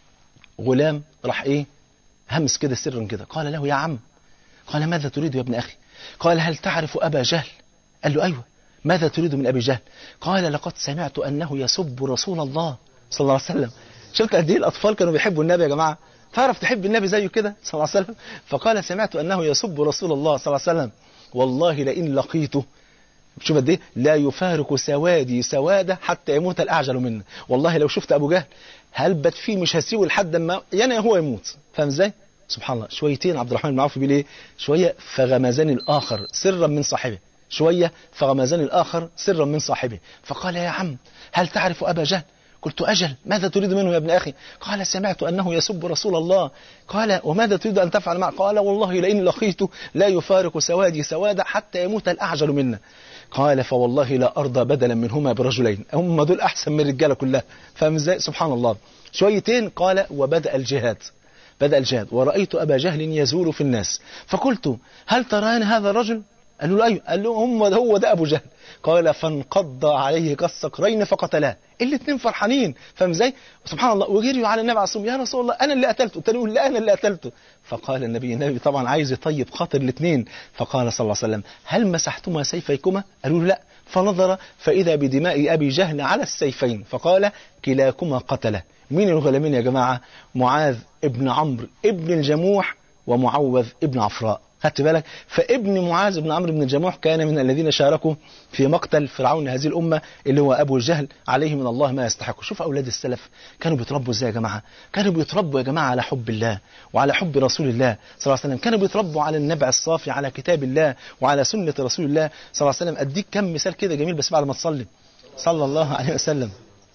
غلام راح ايه همس كده سرا كده قال له يا عم قال ماذا تريد يا ابن أخي قال هل تعرف أبا جهل قال له أيوة ماذا تريد من أبي جهل قال لقد سمعت أنه يسب رسول الله صلى الله عليه وسلم شفت قد ايه الأطفال كانوا بيحبوا النبي يا جماعة تعرف تحب النبي زيه كده صلى الله عليه وسلم فقال سمعت أنه يسب رسول الله صلى الله عليه وسلم والله لئن لقيته شوف قد ايه لا يفارق سوادي سواده حتى يموت الاعجل منا والله لو شفت ابو جهل هلبت فيه مش هسيبه لحد ما يعني هو يموت فاهم ازاي سبحان الله شويتين عبد الرحمن بن عوف بيقول ايه شويه فغمزني الاخر سرا من صاحبه شويه فغمزني الاخر سرا من صاحبه فقال يا عم هل تعرف ابا جهل قلت أجل ماذا تريد منه يا ابن أخي قال سمعت أنه يسب رسول الله قال وماذا تريد أن تفعل معه قال والله لئن لقيته لا يفارق سوادي سوادا حتى يموت الأعجل منا قال فوالله لا أرضى بدلا منهما برجلين هم دول أحسن من الرجالة كلها فاهم ازاي سبحان الله شويتين قال وبدأ الجهاد بدأ الجهاد ورأيت أبا جهل يزول في الناس فقلت هل تران هذا الرجل قالوا له أيوه قال له هم هو ده أبو جهل قال فانقض عليه كالصقرين فقتلاه الاثنين فرحانين فاهم ازاي سبحان الله وجريوا على النبي عليه الصلاه والسلام يا رسول الله انا اللي قتلته الثاني يقول لا انا اللي قتلته فقال النبي النبي طبعا عايز يطيب خاطر الاثنين فقال صلى الله عليه وسلم هل مسحتما سيفيكما قالوا له لا فنظر فاذا بدماء ابي جهل على السيفين فقال كلاكما قتله مين الغلامين يا جماعه معاذ ابن عمرو ابن الجموح ومعوذ ابن عفراء خدت بالك فابن معاذ بن عمرو بن الجموح كان من الذين شاركوا في مقتل فرعون هذه الأمة اللي هو أبو جهل عليه من الله ما يستحق شوف أولاد السلف كانوا بيتربوا ازاي يا جماعة كانوا بيتربوا يا جماعة على حب الله وعلى حب رسول الله صلى الله عليه وسلم كانوا بيتربوا على النبع الصافي على كتاب الله وعلى سنة رسول الله صلى الله عليه وسلم أديك كم مثال كده جميل بس بعد ما تصلي صلى الله عليه وسلم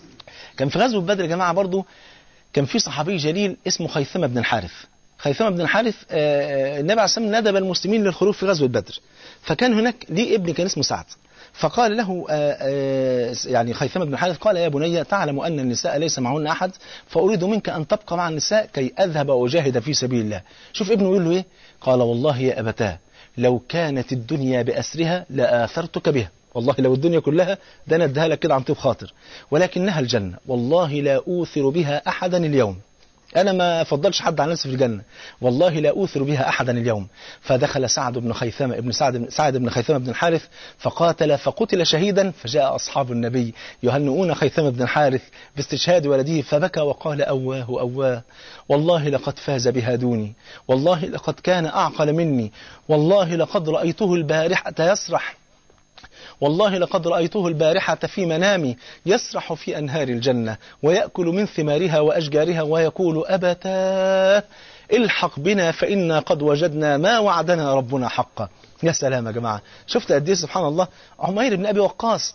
كان في غزوة بدر يا جماعة برضو كان في صحابي جليل اسمه خيثمة بن الحارث خيثمة بن الحارث آه، النبي عليه الصلاة والسلام ندب المسلمين للخروج في غزوة بدر فكان هناك ليه ابن كان اسمه سعد فقال له آآ آآ يعني خيثمة بن حارث قال يا بني تعلم أن النساء ليس معهن أحد فأريد منك أن تبقى مع النساء كي أذهب وأجاهد في سبيل الله شوف ابنه يقول له إيه قال والله يا أبتاه لو كانت الدنيا بأسرها لآثرتك بها والله لو الدنيا كلها ده انا اديها لك كده عن طيب خاطر ولكنها الجنة والله لا أوثر بها أحدا اليوم أنا ما أفضلش حد على نفسي في الجنة والله لا أوثر بها أحدا اليوم فدخل سعد بن خيثمة ابن سعد بن سعد بن خيثمة بن الحارث فقاتل فقتل شهيدا فجاء أصحاب النبي يهنئون خيثمة بن الحارث باستشهاد ولده فبكى وقال أواه أواه والله لقد فاز بها دوني والله لقد كان أعقل مني والله لقد رأيته البارحة يسرح والله لقد رأيته البارحة في منامي يسرح في أنهار الجنة ويأكل من ثمارها وأشجارها ويقول أبتاه الحق بنا فإنا قد وجدنا ما وعدنا ربنا حقا يا سلام يا جماعة شفت قد ايه سبحان الله عمير بن أبي وقاص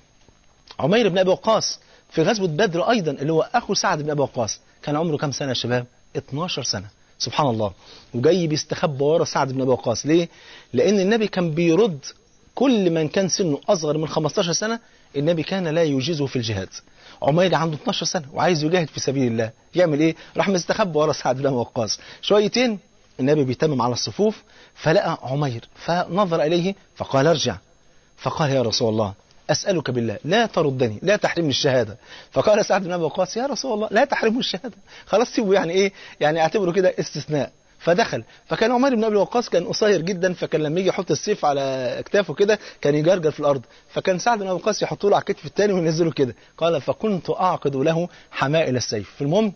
عمير بن أبي وقاص في غزوة بدر أيضا اللي هو أخو سعد بن أبي وقاص كان عمره كم سنة يا شباب 12 سنة سبحان الله وجاي بيستخبى ورا سعد بن أبي وقاص ليه لأن النبي كان بيرد كل من كان سنه أصغر من 15 سنة النبي كان لا يجيزه في الجهاد عمير عنده 12 سنة وعايز يجاهد في سبيل الله يعمل ايه راح مستخبى ورا سعد بن وقاص شويتين النبي بيتمم على الصفوف فلقى عمير فنظر إليه فقال ارجع فقال يا رسول الله أسألك بالله لا تردني لا تحرمني الشهادة فقال سعد بن أبي وقاص يا رسول الله لا تحرمني الشهادة خلاص سيبه يعني إيه يعني اعتبره كده استثناء فدخل فكان عمر بن ابي وقاص كان قصير جدا فكان لما يجي يحط السيف على اكتافه كده كان يجرجر في الارض فكان سعد بن ابي وقاص يحطه له على الكتف الثاني وينزله كده قال فكنت اعقد له حمائل السيف في المهم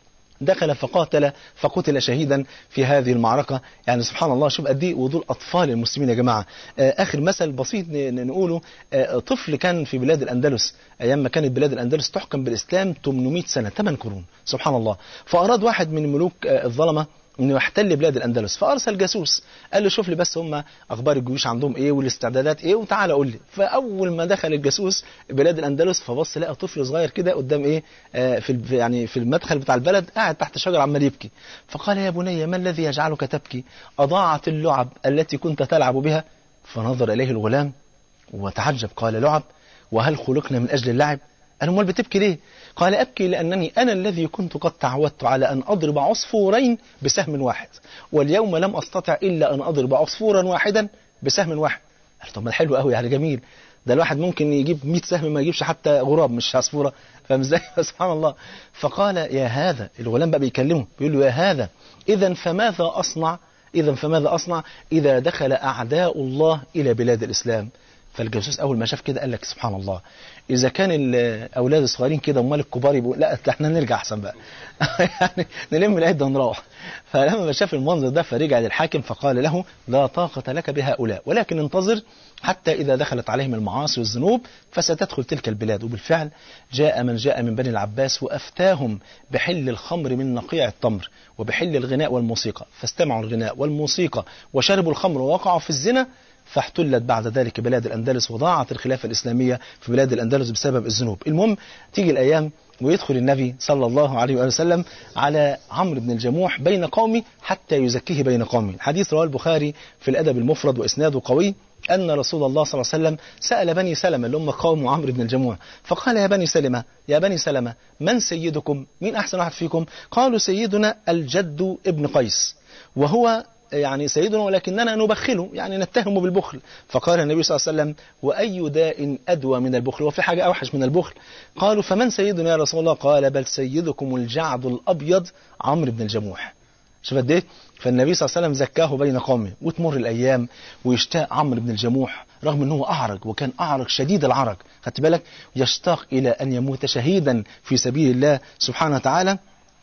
دخل فقاتل فقتل شهيدا في هذه المعركة يعني سبحان الله شوف قد ايه ودول أطفال المسلمين يا جماعة آخر مثل بسيط نقوله طفل كان في بلاد الأندلس أيام ما كانت بلاد الأندلس تحكم بالإسلام 800 سنة 8 قرون سبحان الله فأراد واحد من ملوك الظلمة انه يحتل بلاد الاندلس فارسل جاسوس قال له شوف لي بس هم اخبار الجيوش عندهم ايه والاستعدادات ايه وتعالى قول لي فاول ما دخل الجاسوس بلاد الاندلس فبص لقى طفل صغير كده قدام ايه آه في يعني في المدخل بتاع البلد قاعد تحت شجره عمال يبكي فقال يا بني ما الذي يجعلك تبكي اضاعت اللعب التي كنت تلعب بها فنظر اليه الغلام وتعجب قال لعب وهل خلقنا من اجل اللعب قال امال بتبكي ليه قال أبكي لأنني أنا الذي كنت قد تعودت على أن أضرب عصفورين بسهم واحد واليوم لم أستطع إلا أن أضرب عصفورا واحدا بسهم واحد قال طب ما حلو قوي يعني جميل ده الواحد ممكن يجيب 100 سهم ما يجيبش حتى غراب مش عصفورة فاهم ازاي سبحان الله فقال يا هذا الغلام بقى بيكلمه بيقول له يا هذا إذا فماذا أصنع إذا فماذا أصنع إذا دخل أعداء الله إلى بلاد الإسلام فالجاسوس اول ما شاف كده قال لك سبحان الله اذا كان الاولاد الصغيرين كده امال الكبار يبقوا لا احنا نرجع احسن بقى يعني نلم العده ونروح فلما شاف المنظر ده فرجع للحاكم فقال له لا طاقه لك بهؤلاء ولكن انتظر حتى اذا دخلت عليهم المعاصي والذنوب فستدخل تلك البلاد وبالفعل جاء من جاء من بني العباس وافتاهم بحل الخمر من نقيع التمر وبحل الغناء والموسيقى فاستمعوا الغناء والموسيقى وشربوا الخمر ووقعوا في الزنا فاحتلت بعد ذلك بلاد الأندلس وضاعت الخلافة الإسلامية في بلاد الأندلس بسبب الذنوب المهم تيجي الأيام ويدخل النبي صلى الله عليه وآله وسلم على عمرو بن الجموح بين قومه حتى يزكيه بين قومه الحديث رواه البخاري في الأدب المفرد وإسناده قوي أن رسول الله صلى الله عليه وسلم سأل بني سلمة اللي هم قوم عمرو بن الجموح فقال يا بني سلمة يا بني سلمة من سيدكم مين أحسن واحد فيكم قالوا سيدنا الجد ابن قيس وهو يعني سيدنا ولكننا نبخله يعني نتهمه بالبخل فقال النبي صلى الله عليه وسلم وأي داء أدوى من البخل وفي حاجة أوحش من البخل قالوا فمن سيدنا يا رسول الله قال بل سيدكم الجعد الأبيض عمرو بن الجموح شوف قد ايه فالنبي صلى الله عليه وسلم زكاه بين قومه وتمر الايام ويشتاق عمرو بن الجموح رغم انه اعرج وكان اعرج شديد العرج خدت بالك يشتاق الى ان يموت شهيدا في سبيل الله سبحانه وتعالى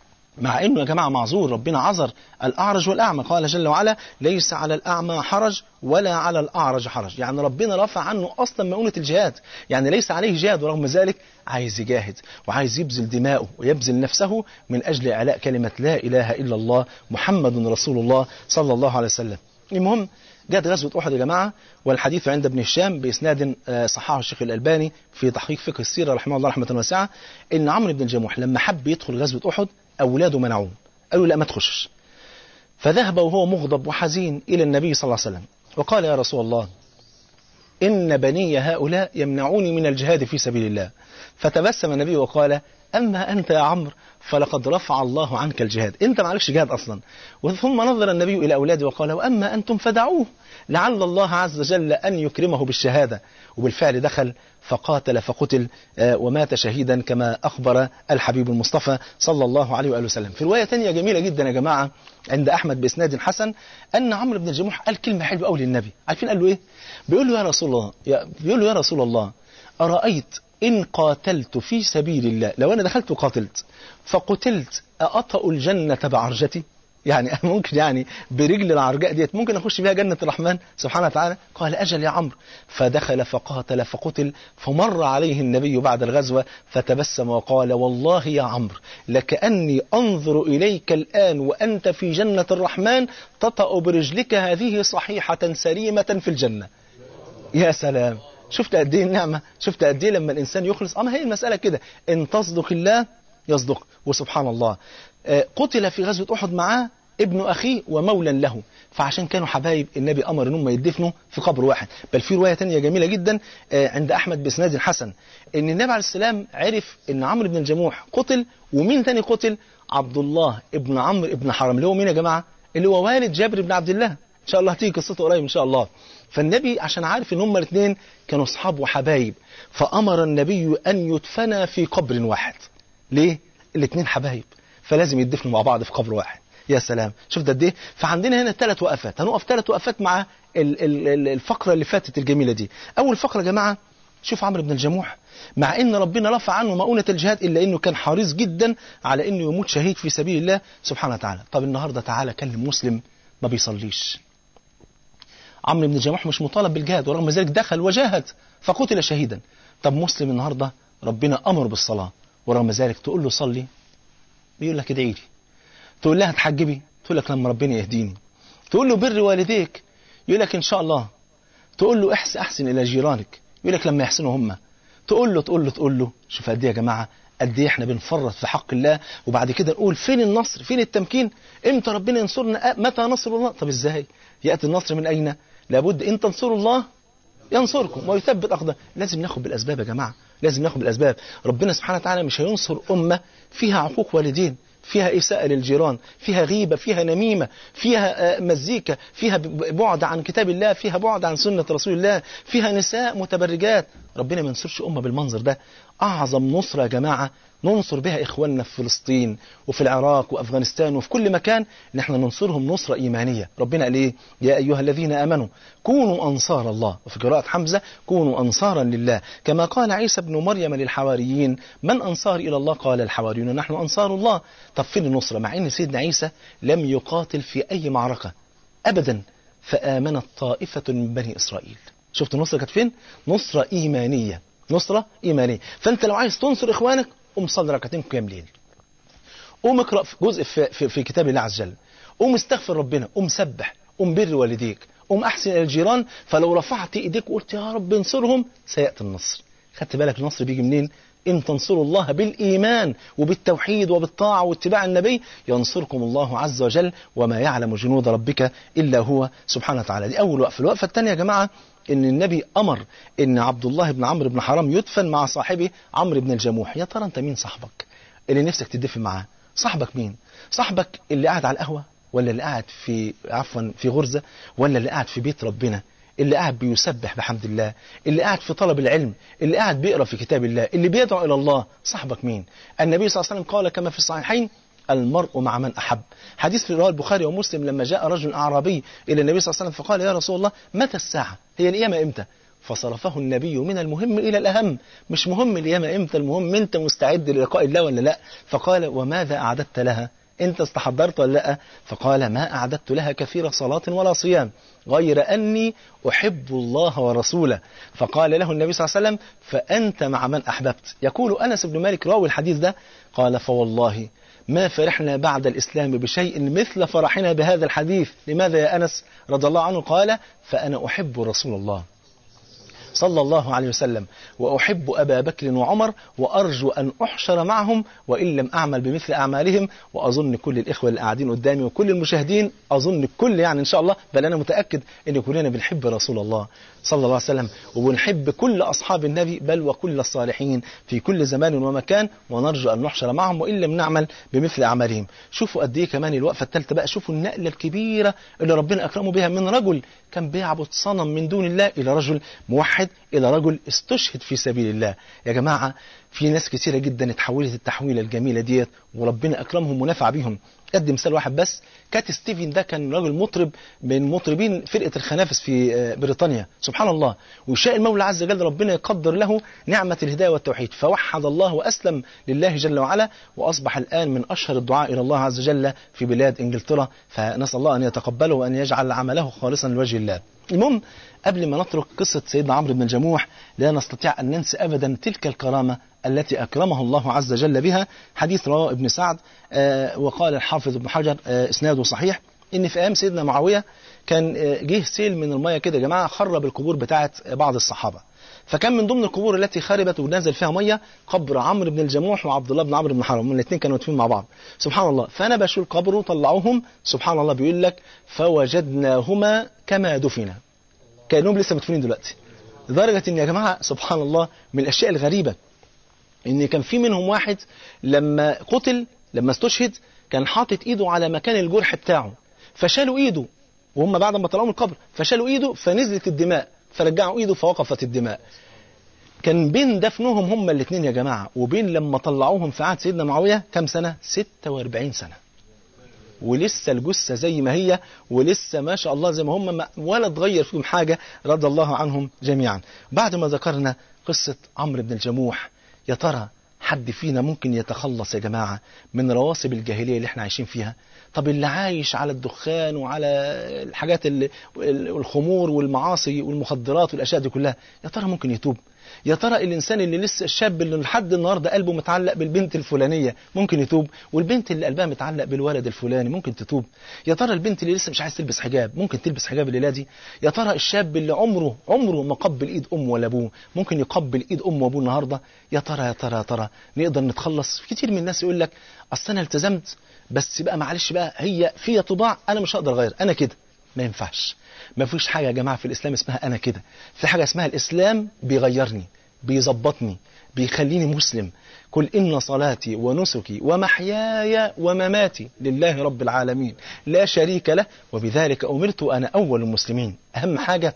مع انه يا جماعه معذور ربنا عذر الاعرج والاعمى قال جل وعلا ليس على الاعمى حرج ولا على الاعرج حرج يعني ربنا رفع عنه اصلا مؤونه الجهاد يعني ليس عليه جهاد ورغم ذلك عايز يجاهد وعايز يبذل دماؤه ويبذل نفسه من اجل اعلاء كلمه لا اله الا الله محمد رسول الله صلى الله عليه وسلم المهم جت غزوة أحد يا جماعة والحديث عند ابن هشام بإسناد صححه الشيخ الألباني في تحقيق فقه السيرة رحمه الله رحمة واسعة إن عمرو بن الجموح لما حب يدخل غزوة أحد أولاده منعوه قالوا لا ما تخشش فذهب وهو مغضب وحزين إلى النبي صلى الله عليه وسلم وقال يا رسول الله إن بني هؤلاء يمنعوني من الجهاد في سبيل الله فتبسم النبي وقال أما أنت يا عمرو فلقد رفع الله عنك الجهاد أنت معلكش جهاد أصلا ثم نظر النبي إلى أولاده وقال وأما أنتم فدعوه لعل الله عز وجل أن يكرمه بالشهادة وبالفعل دخل فقاتل فقتل آه، ومات شهيدا كما أخبر الحبيب المصطفى صلى الله عليه وآله وسلم في رواية تانية جميلة جدا يا جماعة عند أحمد بإسناد حسن أن عمرو بن الجموح قال كلمة حلوة قوي للنبي عارفين قال له إيه بيقول له يا رسول الله يا بيقول له يا رسول الله أرأيت إن قاتلت في سبيل الله لو أنا دخلت وقاتلت فقتلت أأطأ الجنة بعرجتي يعني ممكن يعني برجل العرجاء ديت ممكن اخش بيها جنه الرحمن سبحانه وتعالى قال اجل يا عمرو فدخل فقاتل فقتل فمر عليه النبي بعد الغزوه فتبسم وقال والله يا عمرو لكاني انظر اليك الان وانت في جنه الرحمن تطأ برجلك هذه صحيحه سليمه في الجنه يا سلام شفت قد ايه النعمه شفت قد ايه لما الانسان يخلص اما هي المساله كده ان تصدق الله يصدق وسبحان الله آه، قتل في غزوه احد معاه ابن اخيه ومولا له فعشان كانوا حبايب النبي امر ان هم يدفنوا في قبر واحد بل في روايه تانية جميله جدا آه، عند احمد باسناد حسن ان النبي عليه السلام عرف ان عمرو بن الجموح قتل ومين تاني قتل عبد الله ابن عمرو ابن حرام اللي هو مين يا جماعه اللي هو والد جابر بن عبد الله ان شاء الله هتيجي قصته قريب ان شاء الله فالنبي عشان عارف ان هما الاثنين كانوا اصحاب وحبايب فامر النبي ان يدفنا في قبر واحد ليه الاثنين حبايب فلازم يدفنوا مع بعض في قبر واحد يا سلام شوف قد ايه فعندنا هنا ثلاث وقفات هنقف ثلاث وقفات مع ال- ال- ال- الفقره اللي فاتت الجميله دي اول فقره يا جماعه شوف عمرو بن الجموح مع ان ربنا رفع عنه مؤونه الجهاد الا انه كان حريص جدا على انه يموت شهيد في سبيل الله سبحانه وتعالى طب النهارده تعالى كلم مسلم ما بيصليش عمرو بن الجموح مش مطالب بالجهاد ورغم ذلك دخل وجاهد فقتل شهيدا طب مسلم النهارده ربنا امر بالصلاه ورغم ذلك تقول له صلي بيقول لك ادعي لي تقول لها تحجبي تقول لك لما ربنا يهديني تقول له بر والديك يقول لك ان شاء الله تقول له احسن احسن الى جيرانك يقول لك لما يحسنوا هم تقول له تقول له تقول له شوف قد ايه يا جماعه قد ايه احنا بنفرط في حق الله وبعد كده نقول فين النصر فين التمكين امتى ربنا ينصرنا أه، متى نصر الله طب ازاي ياتي النصر من اين لابد ان تنصروا الله ينصركم ويثبت أقدام لازم ناخد بالأسباب يا جماعة لازم ناخد بالأسباب ربنا سبحانه وتعالى مش هينصر أمة فيها عقوق والدين فيها إساءة للجيران فيها غيبة فيها نميمة فيها آه، مزيكا فيها ب- بعد عن كتاب الله فيها بعد عن سنة رسول الله فيها نساء متبرجات ربنا ما ينصرش أمة بالمنظر ده أعظم نصرة يا جماعة ننصر بها إخواننا في فلسطين وفي العراق وأفغانستان وفي كل مكان إن احنا ننصرهم نصرة إيمانية ربنا قال إيه يا أيها الذين آمنوا كونوا أنصار الله وفي قراءة حمزة كونوا أنصارا لله كما قال عيسى بن مريم للحواريين من أنصار إلى الله قال الحواريون نحن أنصار الله طب فين النصرة مع إن سيدنا عيسى لم يقاتل في أي معركة أبدا فآمنت طائفة من بني إسرائيل شفت النصرة كانت فين نصرة إيمانية نصرة إيمانية فأنت لو عايز تنصر إخوانك قوم صلي ركعتين قيام ليل قوم اقرأ في جزء في, في, في كتاب الله عز وجل قوم استغفر ربنا قوم سبح قوم بر والديك قوم أحسن إلى الجيران فلو رفعت إيديك وقلت يا رب انصرهم سيأتي النصر خدت بالك النصر بيجي منين إن تنصروا الله بالإيمان وبالتوحيد وبالطاعة واتباع النبي ينصركم الله عز وجل وما يعلم جنود ربك إلا هو سبحانه وتعالى دي أول وقفة الوقفة الثانية يا جماعة إن النبي أمر إن عبد الله بن عمرو بن حرام يدفن مع صاحبه عمرو بن الجموح يا ترى أنت مين صاحبك اللي نفسك تدفن معاه صاحبك مين صاحبك اللي قاعد على القهوة ولا اللي قاعد في عفوا في غرزة ولا اللي قاعد في بيت ربنا اللي قاعد بيسبح بحمد الله اللي قاعد في طلب العلم اللي قاعد بيقرا في كتاب الله اللي بيدعو الى الله صاحبك مين النبي صلى الله عليه وسلم قال كما في الصحيحين المرء مع من احب حديث في رواه البخاري ومسلم لما جاء رجل اعرابي الى النبي صلى الله عليه وسلم فقال يا رسول الله متى الساعه هي القيامه امتى فصرفه النبي من المهم الى الاهم مش مهم القيامه امتى المهم انت مستعد للقاء الله ولا لا فقال وماذا اعددت لها انت استحضرت ولا لا فقال ما اعددت لها كثير صلاه ولا صيام غير اني احب الله ورسوله فقال له النبي صلى الله عليه وسلم فانت مع من احببت يقول انس بن مالك راوي الحديث ده قال فوالله ما فرحنا بعد الإسلام بشيء مثل فرحنا بهذا الحديث لماذا يا أنس رضي الله عنه قال فأنا أحب رسول الله صلى الله عليه وسلم وأحب أبا بكر وعمر وأرجو أن أحشر معهم وإن لم أعمل بمثل أعمالهم وأظن كل الإخوة اللي قاعدين قدامي وكل المشاهدين أظن الكل يعني إن شاء الله بل أنا متأكد أن كلنا بنحب رسول الله صلى الله عليه وسلم وبنحب كل أصحاب النبي بل وكل الصالحين في كل زمان ومكان ونرجو أن نحشر معهم وإن لم نعمل بمثل أعمالهم شوفوا قد إيه كمان الوقفة الثالثة بقى شوفوا النقلة الكبيرة اللي ربنا أكرمه بها من رجل كان بيعبد صنم من دون الله إلى رجل موحد إلى رجل استشهد في سبيل الله يا جماعة في ناس كثيرة جدا اتحولت التحويلة الجميلة ديت وربنا أكرمهم ونفع بيهم قد مثال واحد بس كات ستيفن ده كان راجل مطرب من مطربين فرقة الخنافس في بريطانيا سبحان الله وشاء المولى عز وجل ربنا يقدر له نعمة الهداية والتوحيد فوحد الله وأسلم لله جل وعلا وأصبح الآن من أشهر الدعاء إلى الله عز وجل في بلاد إنجلترا فنسأل الله أن يتقبله وأن يجعل عمله خالصا لوجه الله المهم قبل ما نترك قصة سيدنا عمرو بن الجموح لا نستطيع أن ننسى أبدا تلك الكرامة التي أكرمه الله عز وجل بها حديث رواه ابن سعد آه وقال الحافظ ابن حجر آه إسناده صحيح إن في أيام سيدنا معاوية كان آه جه سيل من المية كده يا جماعة خرب القبور بتاعة بعض الصحابة فكان من ضمن القبور التي خربت ونزل فيها ميه قبر عمرو بن الجموح وعبد الله بن عمرو بن حرام الاثنين كانوا مدفونين مع بعض سبحان الله فنبشوا القبر وطلعوهم سبحان الله بيقول لك فوجدناهما كما دفنا كانهم لسه مدفونين دلوقتي لدرجه ان يا جماعه سبحان الله من الاشياء الغريبه ان كان في منهم واحد لما قتل لما استشهد كان حاطط ايده على مكان الجرح بتاعه فشالوا ايده وهم بعد ما طلعوا من القبر فشالوا ايده فنزلت الدماء فرجعوا ايده فوقفت الدماء كان بين دفنهم هم الاثنين يا جماعه وبين لما طلعوهم في عهد سيدنا معاويه كام سنه 46 سنه ولسه الجثه زي ما هي ولسه ما شاء الله زي ما هم ولا اتغير فيهم حاجه رضي الله عنهم جميعا بعد ما ذكرنا قصه عمرو بن الجموح يا ترى حد فينا ممكن يتخلص يا جماعة من رواسب الجاهلية اللي احنا عايشين فيها طب اللي عايش على الدخان وعلى الحاجات اللي الخمور والمعاصي والمخدرات والأشياء دي كلها يا ترى ممكن يتوب يا ترى الإنسان اللي لسه الشاب اللي لحد النهاردة قلبه متعلق بالبنت الفلانية ممكن يتوب والبنت اللي قلبها متعلق بالولد الفلاني ممكن تتوب يا ترى البنت اللي لسه مش عايز تلبس حجاب ممكن تلبس حجاب الليلة دي يا ترى الشاب اللي عمره عمره ما قبل ايد امه ولا ابوه ممكن يقبل ايد امه وابوه النهارده يا ترى يا ترى يا ترى نقدر نتخلص كتير من الناس يقول لك اصل انا التزمت بس بقى معلش بقى هي فيها طباع انا مش هقدر اغير انا كده ما ينفعش ما فيش حاجه يا جماعه في الاسلام اسمها انا كده في حاجه اسمها الاسلام بيغيرني بيظبطني بيخليني مسلم قل إن صلاتي ونسكي ومحياي ومماتي لله رب العالمين لا شريك له وبذلك أمرت أنا أول المسلمين أهم حاجة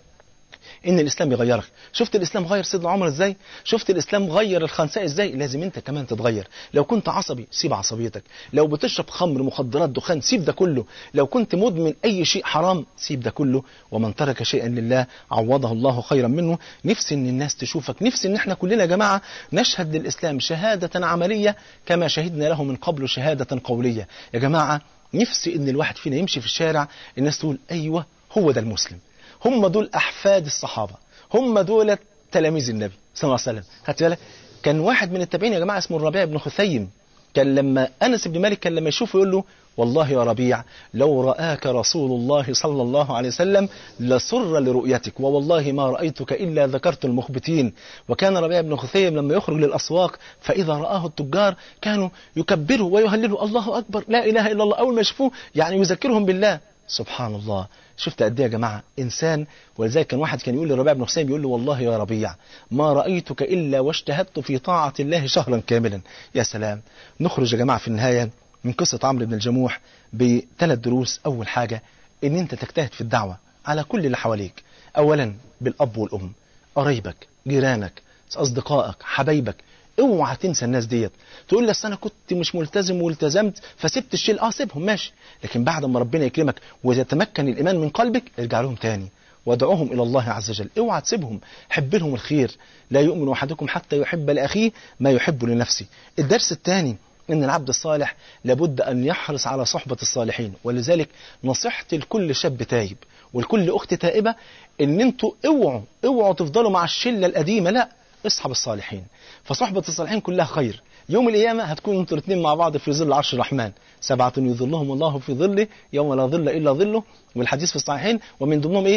ان الاسلام يغيرك شفت الاسلام غير سيدنا عمر ازاي شفت الاسلام غير الخنساء ازاي لازم انت كمان تتغير لو كنت عصبي سيب عصبيتك لو بتشرب خمر مخدرات دخان سيب ده كله لو كنت مدمن اي شيء حرام سيب ده كله ومن ترك شيئا لله عوضه الله خيرا منه نفسي ان الناس تشوفك نفسي ان احنا كلنا يا جماعه نشهد للاسلام شهاده عمليه كما شهدنا له من قبل شهاده قوليه يا جماعه نفسي ان الواحد فينا يمشي في الشارع الناس تقول ايوه هو ده المسلم هم دول احفاد الصحابه هم دول تلاميذ النبي صلى الله عليه وسلم خدت بالك كان واحد من التابعين يا جماعه اسمه الربيع بن خثيم كان لما انس بن مالك كان لما يشوفه يقول له والله يا ربيع لو رآك رسول الله صلى الله عليه وسلم لسر لرؤيتك ووالله ما رأيتك إلا ذكرت المخبتين وكان ربيع بن خثيم لما يخرج للأسواق فإذا رآه التجار كانوا يكبروا ويهللوا الله أكبر لا إله إلا الله أول ما يشوفوه يعني يذكرهم بالله سبحان الله شفت قد ايه يا جماعه انسان ولذلك كان واحد كان يقول لربيع بن حسين يقول له والله يا ربيع ما رايتك الا واجتهدت في طاعه الله شهرا كاملا يا سلام نخرج يا جماعه في النهايه من قصه عمرو بن الجموح بثلاث دروس اول حاجه ان انت تجتهد في الدعوه على كل اللي حواليك اولا بالاب والام قرايبك جيرانك اصدقائك حبايبك اوعى تنسى الناس ديت تقول لي اصل انا كنت مش ملتزم والتزمت فسبت الشيء اه سيبهم ماشي لكن بعد ما ربنا يكرمك ويتمكن الايمان من قلبك ارجع لهم تاني وادعوهم الى الله عز وجل اوعى تسيبهم حب لهم الخير لا يؤمن احدكم حتى يحب لاخيه ما يحب لنفسه الدرس الثاني ان العبد الصالح لابد ان يحرص على صحبه الصالحين ولذلك نصيحتي لكل شاب تايب ولكل اخت تائبه ان انتوا اوعوا اوعوا تفضلوا مع الشله القديمه لا اصحب الصالحين فصحبة الصالحين كلها خير يوم القيامة هتكونوا انتوا الاثنين مع بعض في ظل عرش الرحمن سبعة يظلهم الله في ظله يوم لا ظل إلا ظله والحديث في الصحيحين ومن ضمنهم إيه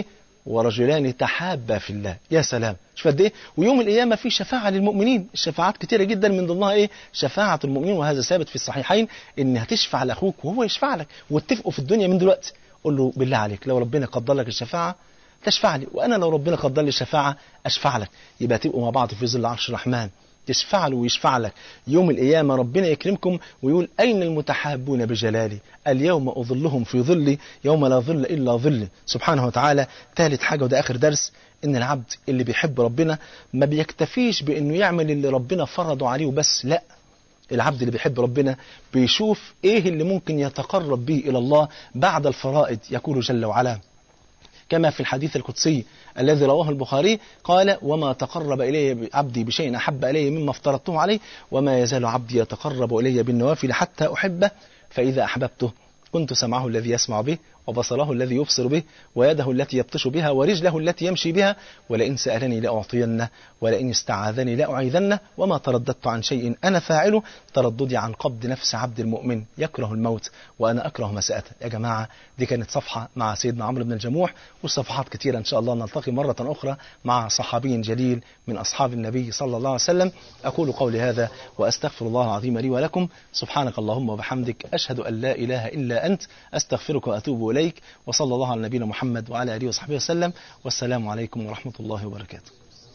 ورجلان تحابا في الله يا سلام شوف قد ايه ويوم القيامه في شفاعه للمؤمنين الشفاعات كتيره جدا من ضمنها ايه شفاعه المؤمنين وهذا ثابت في الصحيحين ان هتشفع لاخوك وهو يشفع لك واتفقوا في الدنيا من دلوقتي قول له بالله عليك لو ربنا قدر لك الشفاعه تشفع لي وانا لو ربنا قدر لي الشفاعه اشفع لك يبقى تبقوا مع بعض في ظل عرش الرحمن تشفع له ويشفع لك يوم القيامة ربنا يكرمكم ويقول أين المتحابون بجلالي اليوم أظلهم في ظلي يوم لا ظل إلا ظلي سبحانه وتعالى ثالث حاجة وده آخر درس إن العبد اللي بيحب ربنا ما بيكتفيش بإنه يعمل اللي ربنا فرضه عليه وبس لا العبد اللي بيحب ربنا بيشوف ايه اللي ممكن يتقرب به الى الله بعد الفرائض يقول جل وعلا كما في الحديث القدسي الذي رواه البخاري قال وما تقرب إلي عبدي بشيء أحب إلي مما افترضته عليه وما يزال عبدي يتقرب إلي بالنوافل حتى أحبه فإذا أحببته كنت سمعه الذي يسمع به وبصره الذي يبصر به ويده التي يبطش بها ورجله التي يمشي بها ولئن سألني لأعطينه ولئن استعاذني لأعيذنه وما ترددت عن شيء أنا فاعله ترددي عن قبض نفس عبد المؤمن يكره الموت وأنا أكره مساءته يا جماعة دي كانت صفحة مع سيدنا عمرو بن الجموح وصفحات كثيرة إن شاء الله نلتقي مرة أخرى مع صحابي جليل من أصحاب النبي صلى الله عليه وسلم أقول قولي هذا وأستغفر الله العظيم لي ولكم سبحانك اللهم وبحمدك أشهد أن لا إله إلا أنت أستغفرك وأتوب إليك وصلى الله على نبينا محمد وعلى آله وصحبه وسلم والسلام عليكم ورحمة الله وبركاته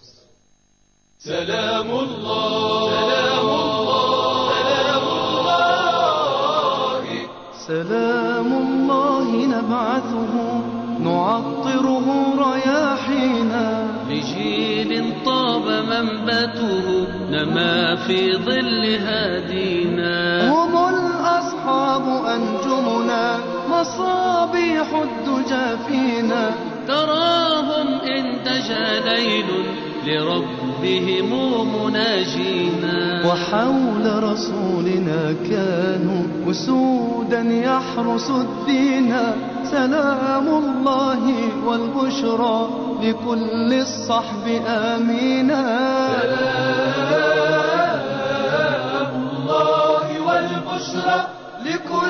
سلام الله سلام الله سلام الله سلام الله نبعثه نعطره رياحينا لجيل طاب منبته نما في ظل هادينا هم الأصحاب أنجمنا مصابيح الدجى فينا تراهم إن دجى ليل لربهم مناجينا وحول رسولنا كانوا أسودا يحرس الدين سلام الله والبشرى لكل الصحب آمينا سلام الله والبشرى لكل